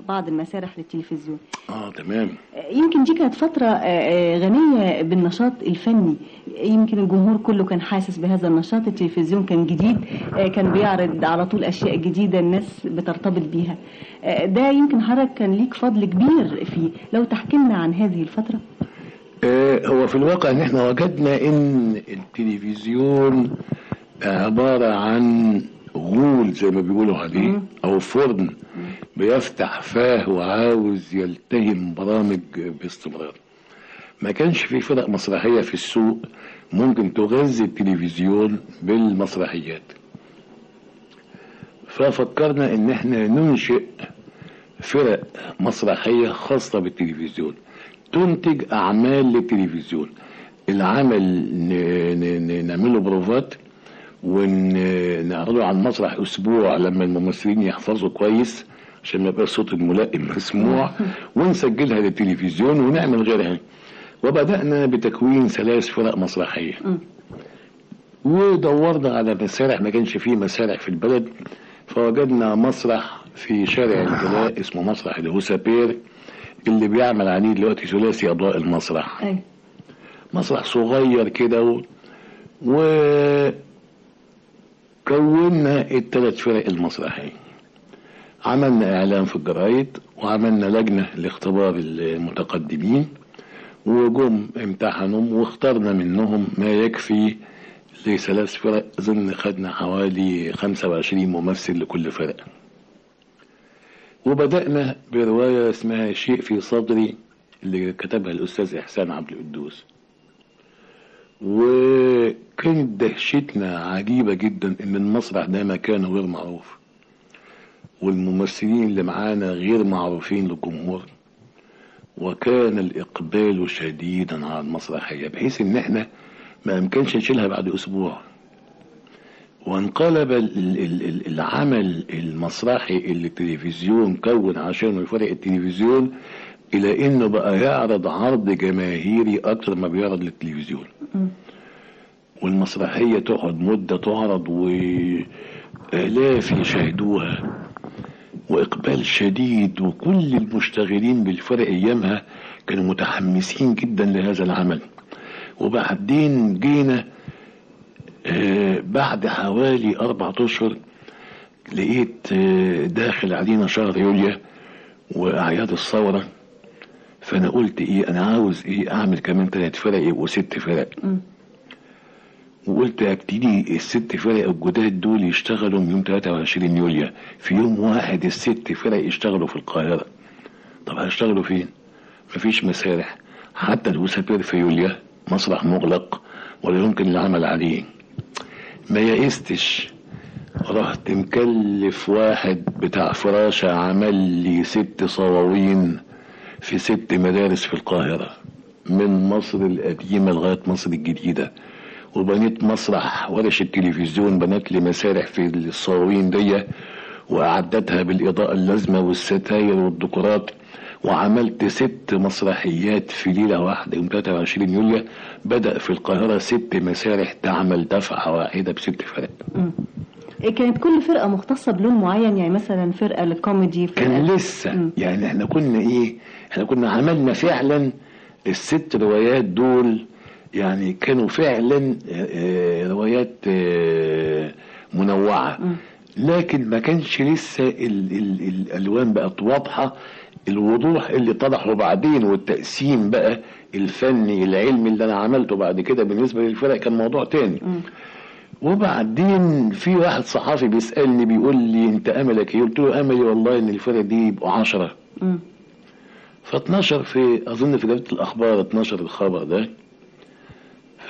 بعض المسارح للتلفزيون اه تمام يمكن دي كانت فترة آه، آه، غنية بالنشاط الفني يمكن الجمهور كله كان حاسس بهذا النشاط التلفزيون كان جديد آه، كان بيعرض على طول أشياء جديدة الناس بترتبط بيها آه، ده يمكن حضرتك كان ليك فضل كبير فيه لو تحكي لنا عن هذه الفترة آه، هو في الواقع ان احنا وجدنا ان التلفزيون عبارة عن غول زي ما بيقولوا عليه او فرن بيفتح فاه وعاوز يلتهم برامج باستمرار ما كانش في فرق مسرحية في السوق ممكن تغذي التلفزيون بالمسرحيات ففكرنا ان احنا ننشئ فرق مسرحية خاصة بالتلفزيون تنتج اعمال للتلفزيون العمل ن- ن- ن- نعمله بروفات ونعرضه على المسرح اسبوع لما الممثلين يحفظوا كويس عشان ما يبقى صوت الملائم مسموع ونسجلها للتلفزيون ونعمل غيرها وبدأنا بتكوين ثلاث فرق مسرحية ودورنا على مسارح ما كانش فيه مسارح في البلد فوجدنا مسرح في شارع الجلاء اسمه مسرح الهوسابير اللي بيعمل عليه دلوقتي ثلاثي اضواء المسرح أي. مسرح صغير كده و... وكونا الثلاث فرق المسرحية عملنا اعلان في الجرايد وعملنا لجنة لاختبار المتقدمين وجم امتحنوا واخترنا منهم ما يكفي لثلاث فرق اظن خدنا حوالي 25 ممثل لكل فرقة وبدأنا برواية اسمها شيء في صدري اللي كتبها الأستاذ إحسان عبد القدوس وكانت دهشتنا عجيبة جدا إن المسرح ده مكانه غير معروف والممثلين اللي معانا غير معروفين للجمهور وكان الإقبال شديدا على المسرحية بحيث إن إحنا ما يمكنش نشيلها بعد أسبوع وانقلب ال- ال- ال- العمل المسرحي اللي التلفزيون كون عشانه يفرق التلفزيون الى انه بقى يعرض عرض جماهيري اكتر ما بيعرض للتلفزيون والمسرحية تقعد مدة تعرض وآلاف يشاهدوها وإقبال شديد وكل المشتغلين بالفرق أيامها كانوا متحمسين جدا لهذا العمل وبعدين جينا آه، بعد حوالي أربعة أشهر لقيت آه، داخل علينا شهر يوليو وأعياد الثورة فأنا قلت إيه أنا عاوز إيه أعمل كمان تلات فرق يبقوا ست فرق وقلت ابتدي الست فرق الجداد دول يشتغلوا من يوم 23 يوليو في يوم واحد الست فرق يشتغلوا في القاهرة طب هيشتغلوا فين مفيش مسارح حتى الوسابير في يوليو مسرح مغلق ولا يمكن العمل عليه ما يئستش رحت مكلف واحد بتاع فراشة عمل لي ست صواوين في ست مدارس في القاهرة من مصر القديمة لغاية مصر الجديدة وبنيت مسرح ورش التلفزيون بنت لي مسارح في الصواوين دي وأعدتها بالإضاءة اللازمة والستاير والديكورات وعملت ست مسرحيات في ليلة واحدة يوم 23 يوليو بدأ في القاهرة ست مسارح تعمل دفعة واحدة بست فرق كانت كل فرقة مختصة بلون معين يعني مثلا فرقة للكوميدي فرقة كان لسه يعني احنا كنا ايه احنا كنا عملنا فعلا الست روايات دول يعني كانوا فعلا آه، آه، روايات آه، منوعة لكن ما كانش لسه ال ال الالوان بقت واضحة الوضوح اللي طرحه بعدين والتقسيم بقى الفني العلمي اللي انا عملته بعد كده بالنسبة للفرق كان موضوع تاني وبعدين في واحد صحافي بيسألني بيقول لي انت املك ايه قلت له املي والله ان الفرق دي يبقوا عشرة مم. ف12 في اظن في جريده الاخبار 12 الخبر ده ف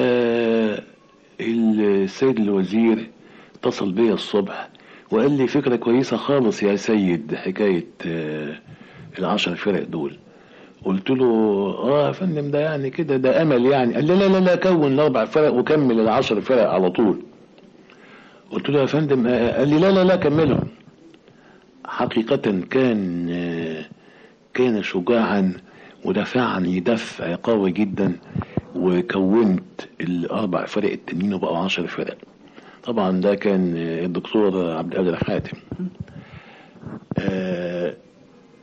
السيد الوزير اتصل بيا الصبح وقال لي فكره كويسه خالص يا سيد حكايه آه، العشر فرق دول قلت له اه يا فندم ده يعني كده ده امل يعني قال لي لا لا لا كون الاربع فرق وكمل العشر فرق على طول قلت له يا فندم آه، قال لي لا لا لا كملهم حقيقة كان آه، كان شجاعا ودفاعا يدفع قوي جدا وكونت الاربع فرق التانيين وبقوا عشر فرق طبعا ده كان آه، الدكتور عبد القادر حاتم آه،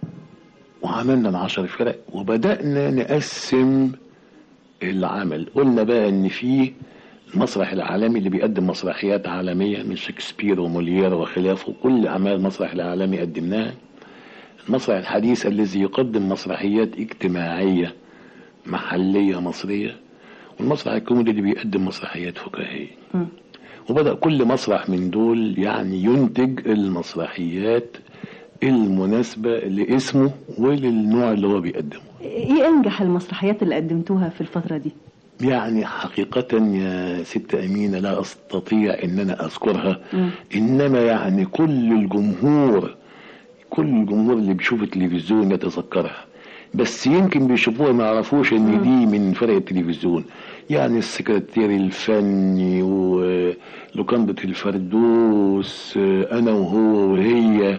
وعملنا العشر فرق وبدأنا نقسم العمل قلنا بقى ان في المسرح العالمي اللي بيقدم مسرحيات عالمية من شكسبير وموليير وخلافه كل أعمال المسرح العالمي قدمناها المسرح الحديث الذي يقدم مسرحيات اجتماعية محلية مصرية والمسرح الكوميدي اللي بيقدم مسرحيات فكاهية وبدأ كل مسرح من دول يعني ينتج المسرحيات المناسبة لاسمه وللنوع اللي هو بيقدمه ايه انجح المسرحيات اللي قدمتوها في الفترة دي يعني حقيقة يا ست أمينة لا أستطيع أن أنا أذكرها إنما يعني كل الجمهور كل الجمهور اللي بيشوف التلفزيون يتذكرها بس يمكن بيشوفوها ما يعرفوش ان دي من فرق التلفزيون يعني السكرتير الفني ولوكاندا الفردوس انا وهو وهي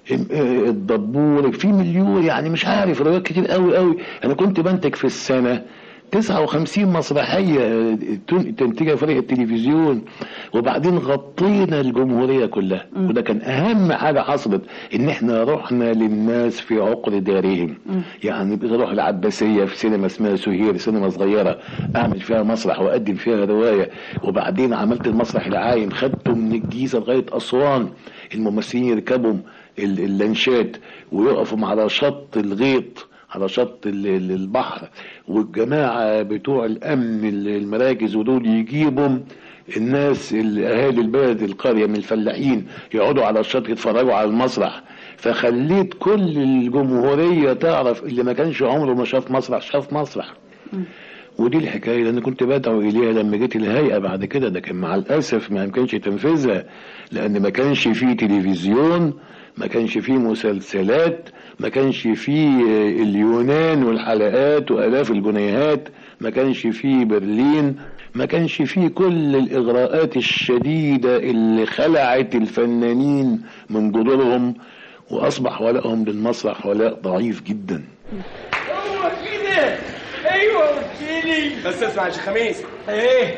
الدبور في مليون يعني مش عارف روايات كتير قوي قوي انا كنت بنتج في السنه 59 مسرحية تنتجها فريق التلفزيون وبعدين غطينا الجمهورية كلها وده كان أهم حاجة حصلت إن إحنا رحنا للناس في عقر دارهم يعني بروح العباسية في سينما اسمها سهير سينما صغيرة أعمل فيها مسرح وأقدم فيها رواية وبعدين عملت المسرح العايم خدته من الجيزة لغاية أسوان الممثلين يركبوا اللانشات ويقفوا على شط الغيط على شط البحر والجماعة بتوع الأمن المراكز ودول يجيبوا الناس أهالي البلد القرية من الفلاحين يقعدوا على الشط يتفرجوا على المسرح فخليت كل الجمهورية تعرف اللي ما كانش عمره ما شاف مسرح شاف مسرح ودي الحكايه اللي انا كنت بدعو اليها لما جيت الهيئه بعد كده ده كان مع الاسف ما يمكنش تنفيذها لان ما كانش فيه تلفزيون ما كانش فيه مسلسلات ما كانش فيه اليونان والحلقات والاف الجنيهات ما كانش فيه برلين ما كانش فيه كل الاغراءات الشديده اللي خلعت الفنانين من جذورهم واصبح ولائهم للمسرح ولاء ضعيف جدا هو كده ايوه قلت لي بس اسمع يا شيخ خميس ايه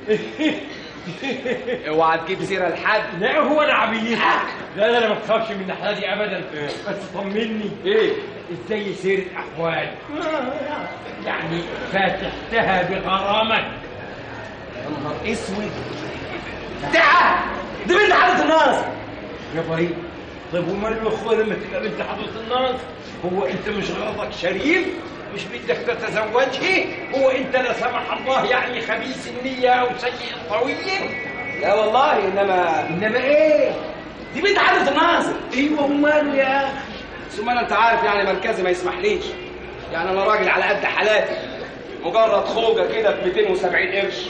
اوعى تجيب سيره لحد لا هو انا عبيط لا لا انا ما بخافش من الناحيه دي ابدا بس طمني ايه ازاي سير الاحوال يعني فاتحتها بغرامك يا نهار اسود تعال دي بنت حضرة الناس يا بريء طيب ومال الاخوه لما تبقى بنت حضرة الناس هو انت مش غرضك شريف مش بدك تتزوجه هو انت لا سمح الله يعني خبيث النية او سيء الطويل لا والله انما انما ايه دي بنت حضرة الناس ايوه وماله يا اخي ثم انت عارف يعني مركزي ما يسمحليش يعني انا راجل على قد حالاتي مجرد خوجه كده ب 270 قرش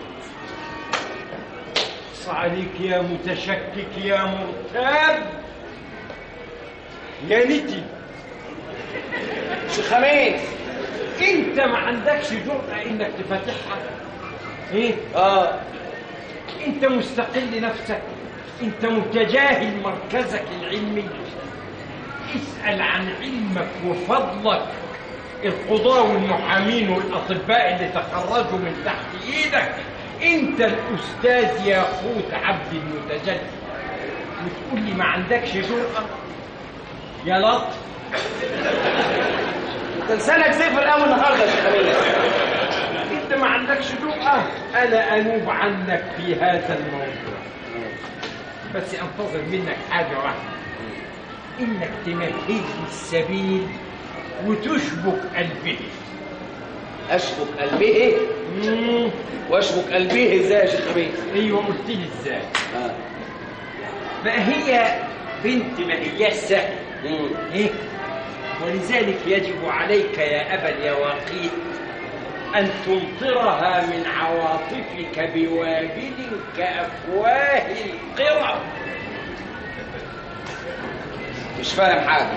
عليك يا متشكك يا مرتاب يا نتي شيخ خميس انت ما عندكش جرأة انك تفتحها ايه اه انت مستقل نفسك انت متجاهل مركزك العلمي اسأل عن علمك وفضلك القضاة والمحامين والأطباء اللي تخرجوا من تحت ايدك انت الاستاذ يا اخوت عبد المتجلد وتقول لي ما عندكش جرأة يا لطف انت لسانك زفر قوي النهارده يا شيخ خميس انت ما عندكش جرأة انا انوب عنك في هذا الموضوع بس انتظر منك حاجة واحدة انك تمهد لي السبيل وتشبك قلبه اشبك قلبه ايه واشبك قلبه ازاي يا شيخ خميس ايوه قلت لي ازاي آه. ما هي بنت ما هي سهل ايه ولذلك يجب عليك يا ابا اليواقيت ان تمطرها من عواطفك بوابل كافواه القرى مش فاهم حاجه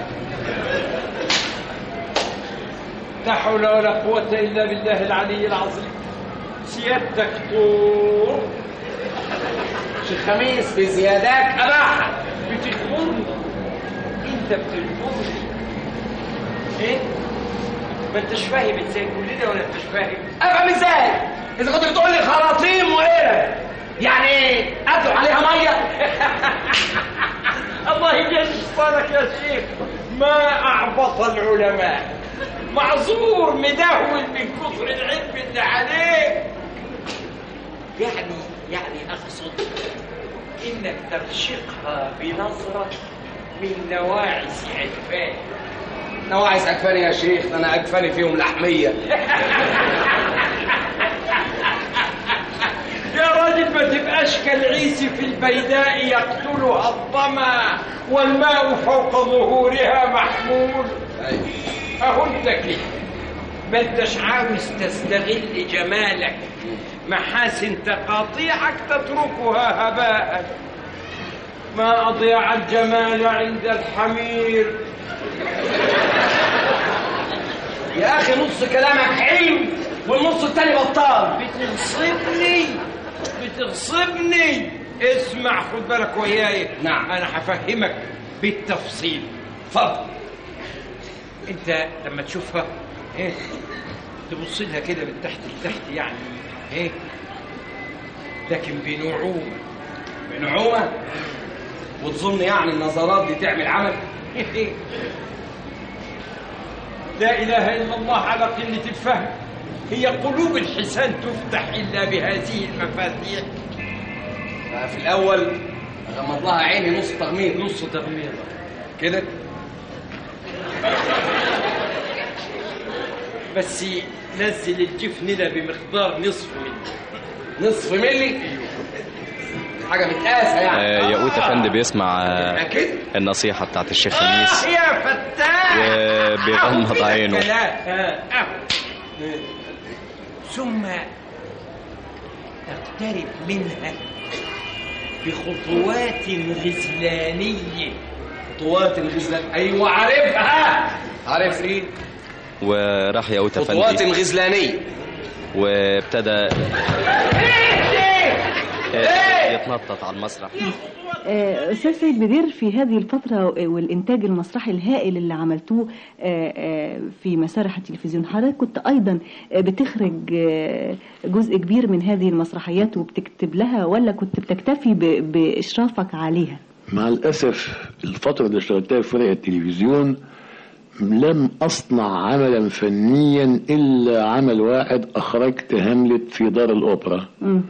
لا حول ولا قوة إلا بالله العلي العظيم سيادتك طور شيخ خميس بزيادات أباحة بتخبرني أنت بتخبرني إيه؟ ما أنتش فاهم إزاي كل ده ولا أنتش فاهم؟ أفهم إزاي؟ إذا كنت بتقول لي خراطيم وإيه؟ يعني إيه؟ أدلق عليها مية؟ الله يجازي شطارك يا شيخ ما أعبط العلماء معذور مدهول من كثر العلم اللي عليك يعني يعني أقصد إنك ترشقها بنظرة من نواعس عرفان نواعس أكفاني يا شيخ ده أنا أكفاني فيهم لحمية يا راجل ما تبقاش كالعيس في البيداء يقتلها الظما والماء فوق ظهورها محمول اهو انت كده ما انتش عاوز تستغل جمالك محاسن تقاطيعك تتركها هباء ما اضيع الجمال عند الحمير يا أخي نص كلامك حلو والنص التاني بطال بتغصبني بتغصبني اسمع خد بالك وياي نعم انا هفهمك بالتفصيل اتفضل انت لما تشوفها ايه تبص لها كده من تحت لتحت يعني ايه لكن بنعومه بنعومة وتظن يعني النظرات دي تعمل عمل لا اله الا الله على قله الفهم هي قلوب الحسان تفتح الا بهذه المفاتيح في الأول غمض لها عيني نص تغميض نص تغميض كده بس نزل الجفن ده بمقدار نصف ملي نصف ملي حاجة متقاسة يعني آه، ياقوت افندي بيسمع آه، أكيد النصيحة بتاعت الشيخ خميس آه يا فتاح وبيغمض أهو عينه. كده كلام. آه، أهو. ثم تقترب منها بخطوات غزلانية خطوات الغزلان أيوة عارفها عارف ايه وراح ياقوت خطوات افندي الغزلانية وابتدى آه، يتنطط على المسرح آه، أستاذ سيد بدير في هذه الفترة والإنتاج المسرحي الهائل اللي عملتوه آه، آه، في مسارح التلفزيون حضرتك كنت أيضا آه، بتخرج آه، جزء كبير من هذه المسرحيات وبتكتب لها ولا كنت بتكتفي ب- بإشرافك عليها؟ مع الأسف الفترة اللي اشتغلتها في فرق التلفزيون لم أصنع عملا فنيا إلا عمل واحد أخرجت هاملت في دار الأوبرا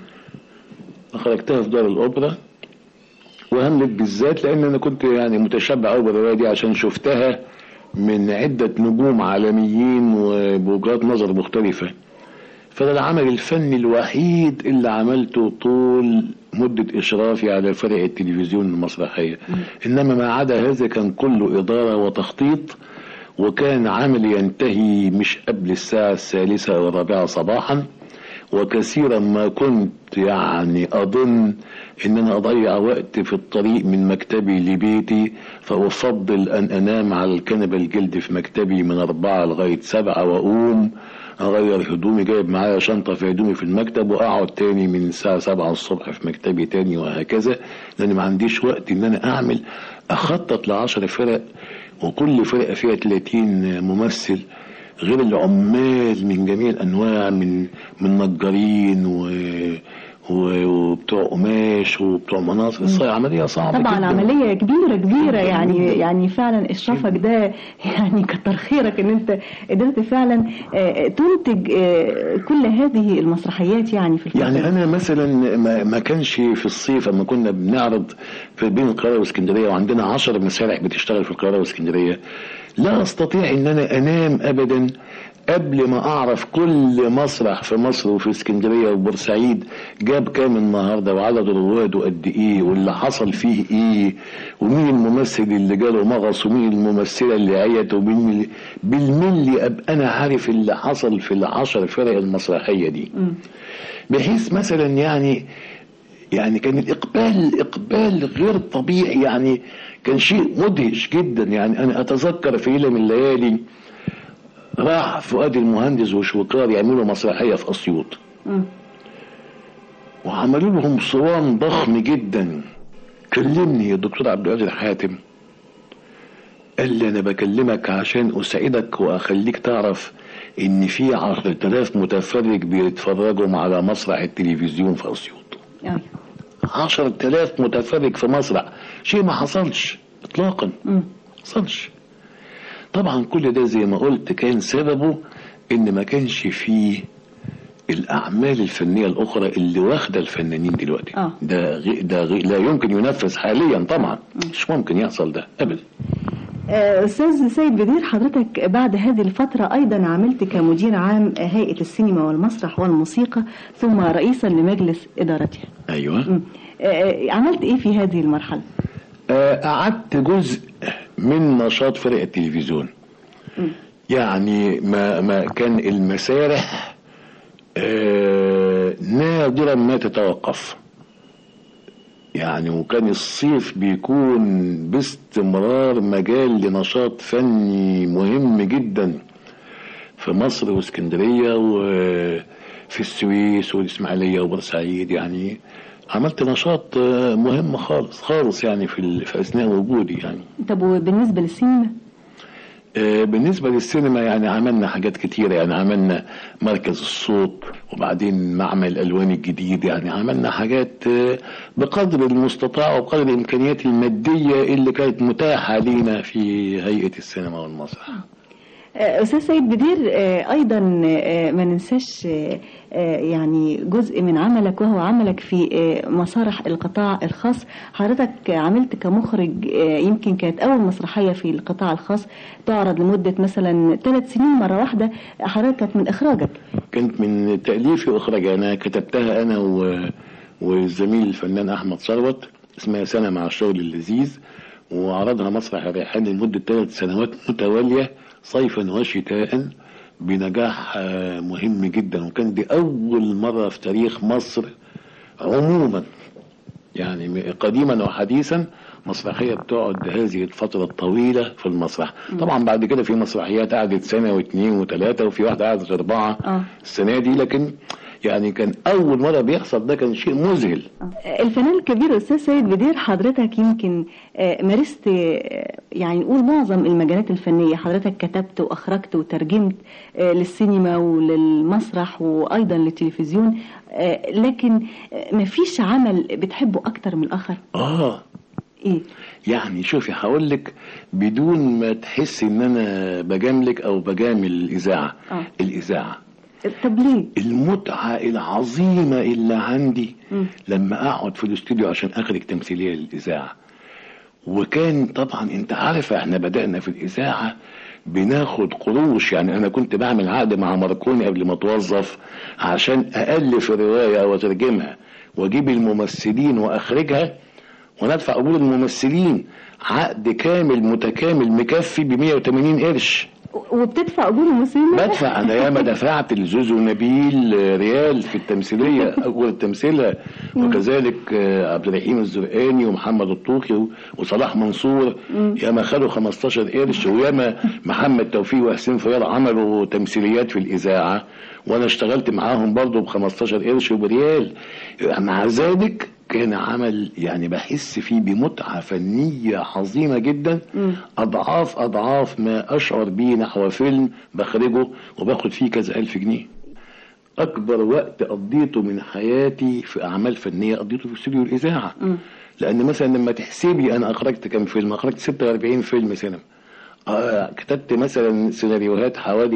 أخرجتها في دار الأوبرا وهاملت بالذات لأن أنا كنت يعني متشبع أوي بالرواية دي عشان شفتها من عدة نجوم عالميين وبوجهات نظر مختلفة فده العمل الفني الوحيد اللي عملته طول مدة إشرافي على فرق التلفزيون المسرحية إنما ما عدا هذا كان كله إدارة وتخطيط وكان عملي ينتهي مش قبل الساعة الثالثة أو الرابعة صباحا وكثيرا ما كنت يعني أظن إن أنا أضيع وقت في الطريق من مكتبي لبيتي فأفضل أن أنام على الكنبة الجلد في مكتبي من أربعة لغاية سبعة وأقوم أغير هدومي جايب معايا شنطة في هدومي في المكتب وأقعد تاني من الساعة سبعة الصبح في مكتبي تاني وهكذا لأن ما عنديش وقت إن أنا أعمل أخطط لعشر فرق وكل فرقة فيها 30 ممثل غير العمال من جميع الانواع من من نجارين و و- وبتوع قماش وبتوع مناصر الصي عمليه صعبه طبعا جدا. عملية كبيرة كبيرة يعني يعني فعلا إشرافك ده يعني كتر خيرك إن أنت قدرت فعلا آه، تنتج آه، كل هذه المسرحيات يعني في الفترة يعني انا مثلا ما, ما كانش في الصيف لما كنا بنعرض في بين القاهره واسكندريه وعندنا عشر مسارح بتشتغل في القاهره واسكندريه لا استطيع ان انا انام ابدا قبل ما اعرف كل مسرح في مصر وفي اسكندريه وبورسعيد جاب كام النهارده وعدد رواده قد ايه واللي حصل فيه ايه ومين الممثل اللي جاله مغص ومين الممثله اللي عيت ومين اللي بالملي ابقى انا عارف اللي حصل في العشر فرق المسرحيه دي بحيث مثلا يعني يعني كان الإقبال إقبال غير طبيعي يعني كان شيء مدهش جدا يعني أنا أتذكر في ليلة من الليالي راح فؤاد المهندس وشوكار يعملوا مسرحية في أسيوط مم. وعملوا لهم صوان ضخم جدا كلمني الدكتور عبد القادر حاتم قال لي انا بكلمك عشان اساعدك واخليك تعرف ان في عشرة آلاف متفرج بيتفرجوا على مسرح التلفزيون في اسيوط يعني. عشرة آلاف متفرج في مسرح شيء ما حصلش اطلاقا مم. حصلش طبعا كل ده زي ما قلت كان سببه ان ما كانش فيه الاعمال الفنيه الاخرى اللي واخده الفنانين دلوقتي آه. ده غي ده غي لا يمكن ينفذ حاليا طبعا مش ممكن يحصل ده ابدا آه، أستاذ سيد بدير حضرتك بعد هذه الفترة أيضا عملت كمدير عام هيئة السينما والمسرح والموسيقى ثم رئيسا لمجلس إدارتها ايوه آه، عملت إيه في هذه المرحلة؟ آه، قعدت جزء من نشاط فرق التلفزيون يعني ما ما كان المسارح آه، نادرا ما تتوقف يعني وكان الصيف بيكون باستمرار مجال لنشاط فني مهم جدا في مصر واسكندرية وفي السويس والإسماعيلية وبورسعيد يعني عملت نشاط آه، مهم خالص خالص يعني في, ال- في أثناء وجودي يعني طب وبالنسبة للسينما؟ آه، بالنسبة للسينما يعني عملنا حاجات كتيرة يعني عملنا مركز الصوت وبعدين معمل الألوان الجديد يعني عملنا حاجات آه، بقدر المستطاع وبقدر الإمكانيات المادية اللي كانت متاحة لينا في هيئة السينما والمسرح آه، أستاذ سيد بدير آه، أيضا آه، ما ننساش آه، آه، يعني جزء من عملك وهو عملك في آه، مسارح القطاع الخاص حضرتك عملت كمخرج آه، يمكن كانت أول مسرحية في القطاع الخاص تعرض لمدة مثلا ثلاث سنين مرة واحدة حضرتك كانت من إخراجك كانت من تأليفي وإخراجي أنا كتبتها أنا و... والزميل الفنان أحمد ثروت اسمها سنة مع الشغل اللذيذ وعرضها مسرح الريحان لمدة ثلاث سنوات متوالية صيفا وشتاء بنجاح آه، مهم جدا وكان دي أول مرة في تاريخ مصر عموما يعني م- قديما وحديثا مسرحية بتقعد هذه الفترة الطويلة في المسرح طبعا بعد كده في مسرحيات قعدت سنة واثنين وثلاثة وفي واحدة قعدت أربعة آه. السنة دي لكن يعني كان أول مرة بيحصل ده كان شيء مذهل الفنان الكبير أستاذ سيد بدير حضرتك يمكن آه، مارست آه، يعني نقول معظم المجالات الفنية حضرتك كتبت وأخرجت وترجمت آه، للسينما وللمسرح وأيضا للتلفزيون آه، لكن آه، مفيش عمل بتحبه أكتر من الآخر آه إيه؟ يعني شوفي هقول لك بدون ما تحس ان انا بجاملك او بجامل الاذاعه آه. الاذاعه طب ليه؟ المتعه العظيمه اللي عندي مم. لما اقعد في الاستوديو عشان اخرج تمثيليه للاذاعه وكان طبعا انت عارف احنا بدانا في الاذاعه بناخد قروش يعني انا كنت بعمل عقد مع ماركوني قبل ما اتوظف عشان الف الروايه واترجمها واجيب الممثلين واخرجها وندفع اجور الممثلين عقد كامل متكامل مكفي ب 180 قرش وبتدفع أجور الممثلين بدفع انا ياما دفعت لزوزو نبيل ريال في التمثيليه اجور تمثيلها وكذلك آه، عبد الرحيم الزرقاني ومحمد الطوخي و- وصلاح منصور ياما خدوا 15 قرش وياما محمد توفيق وحسين فياض عملوا تمثيليات في الاذاعه وانا اشتغلت معاهم برضه ب 15 قرش وبريال مع ذلك كان عمل يعني بحس فيه بمتعه فنيه عظيمه جدا اضعاف اضعاف ما اشعر به نحو فيلم بخرجه وباخد فيه كذا الف جنيه اكبر وقت قضيته من حياتي في اعمال فنيه قضيته في استوديو الاذاعه لان مثلا لما تحسبي انا اخرجت كم فيلم اخرجت 46 فيلم سينما آه كتبت مثلا سيناريوهات حوالي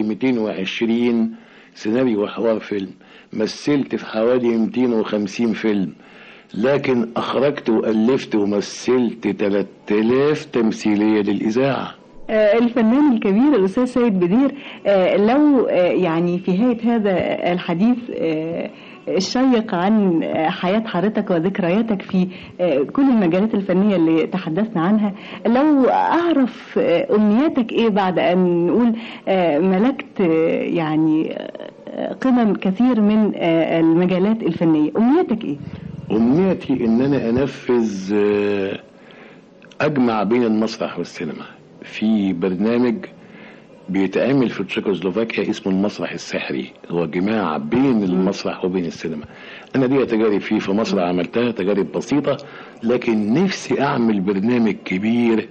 220 سيناريو وحوار فيلم مثلت في حوالي 250 فيلم لكن اخرجت والفت ومثلت 3000 تمثيليه للاذاعه آه، الفنان الكبير الأستاذ سيد بدير آه، لو آه، يعني في نهاية هذا الحديث آه، الشيق عن آه، حياة حضرتك وذكرياتك في آه، كل المجالات الفنية اللي تحدثنا عنها لو أعرف آه، أمنياتك إيه بعد أن نقول آه، ملكت آه، يعني آه، قمم كثير من آه، المجالات الفنية أمنياتك إيه؟ أمنيتي إن أنا أنفذ آه، أجمع بين المسرح والسينما في برنامج بيتعمل في تشيكوسلوفاكيا اسمه المسرح السحري هو جماع بين المسرح وبين السينما أنا دي تجارب فيه في مصر عملتها تجارب بسيطة لكن نفسي أعمل برنامج كبير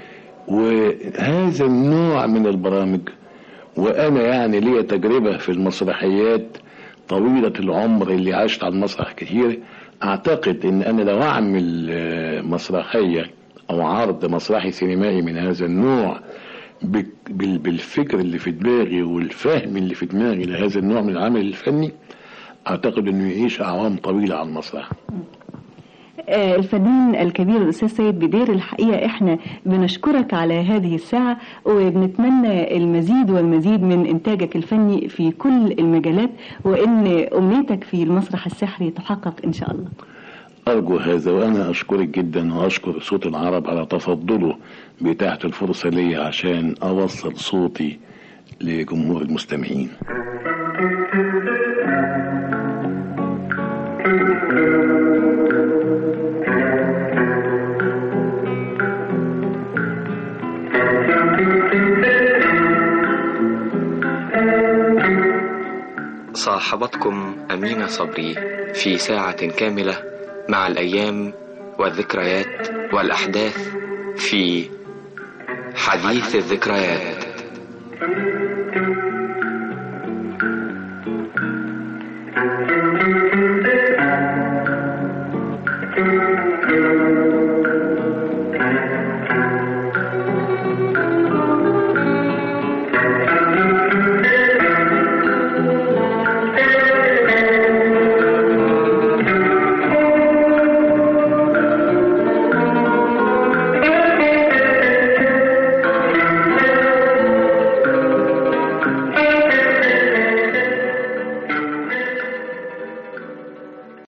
وهذا النوع من البرامج وأنا يعني ليا تجربة في المسرحيات طويلة العمر اللي عشت على المسرح كتير أعتقد إن أنا لو أعمل آه، مسرحية أو عرض مسرحي سينمائي من هذا النوع بك- بال- بالفكر اللي في دماغي والفهم اللي في دماغي لهذا النوع من العمل الفني اعتقد انه يعيش اعوام طويله على المسرح آه، الفنان الكبير الأستاذ سيد بدير الحقيقة إحنا بنشكرك على هذه الساعة وبنتمنى المزيد والمزيد من إنتاجك الفني في كل المجالات وإن أمنيتك في المسرح السحري تحقق إن شاء الله أرجو هذا وأنا أشكرك جدا وأشكر صوت العرب على تفضله بإتاحة الفرصة لي عشان أوصل صوتي لجمهور المستمعين صاحبتكم أمينة صبري في ساعة كاملة مع الأيام والذكريات والأحداث في حديث الذكريات Thank you.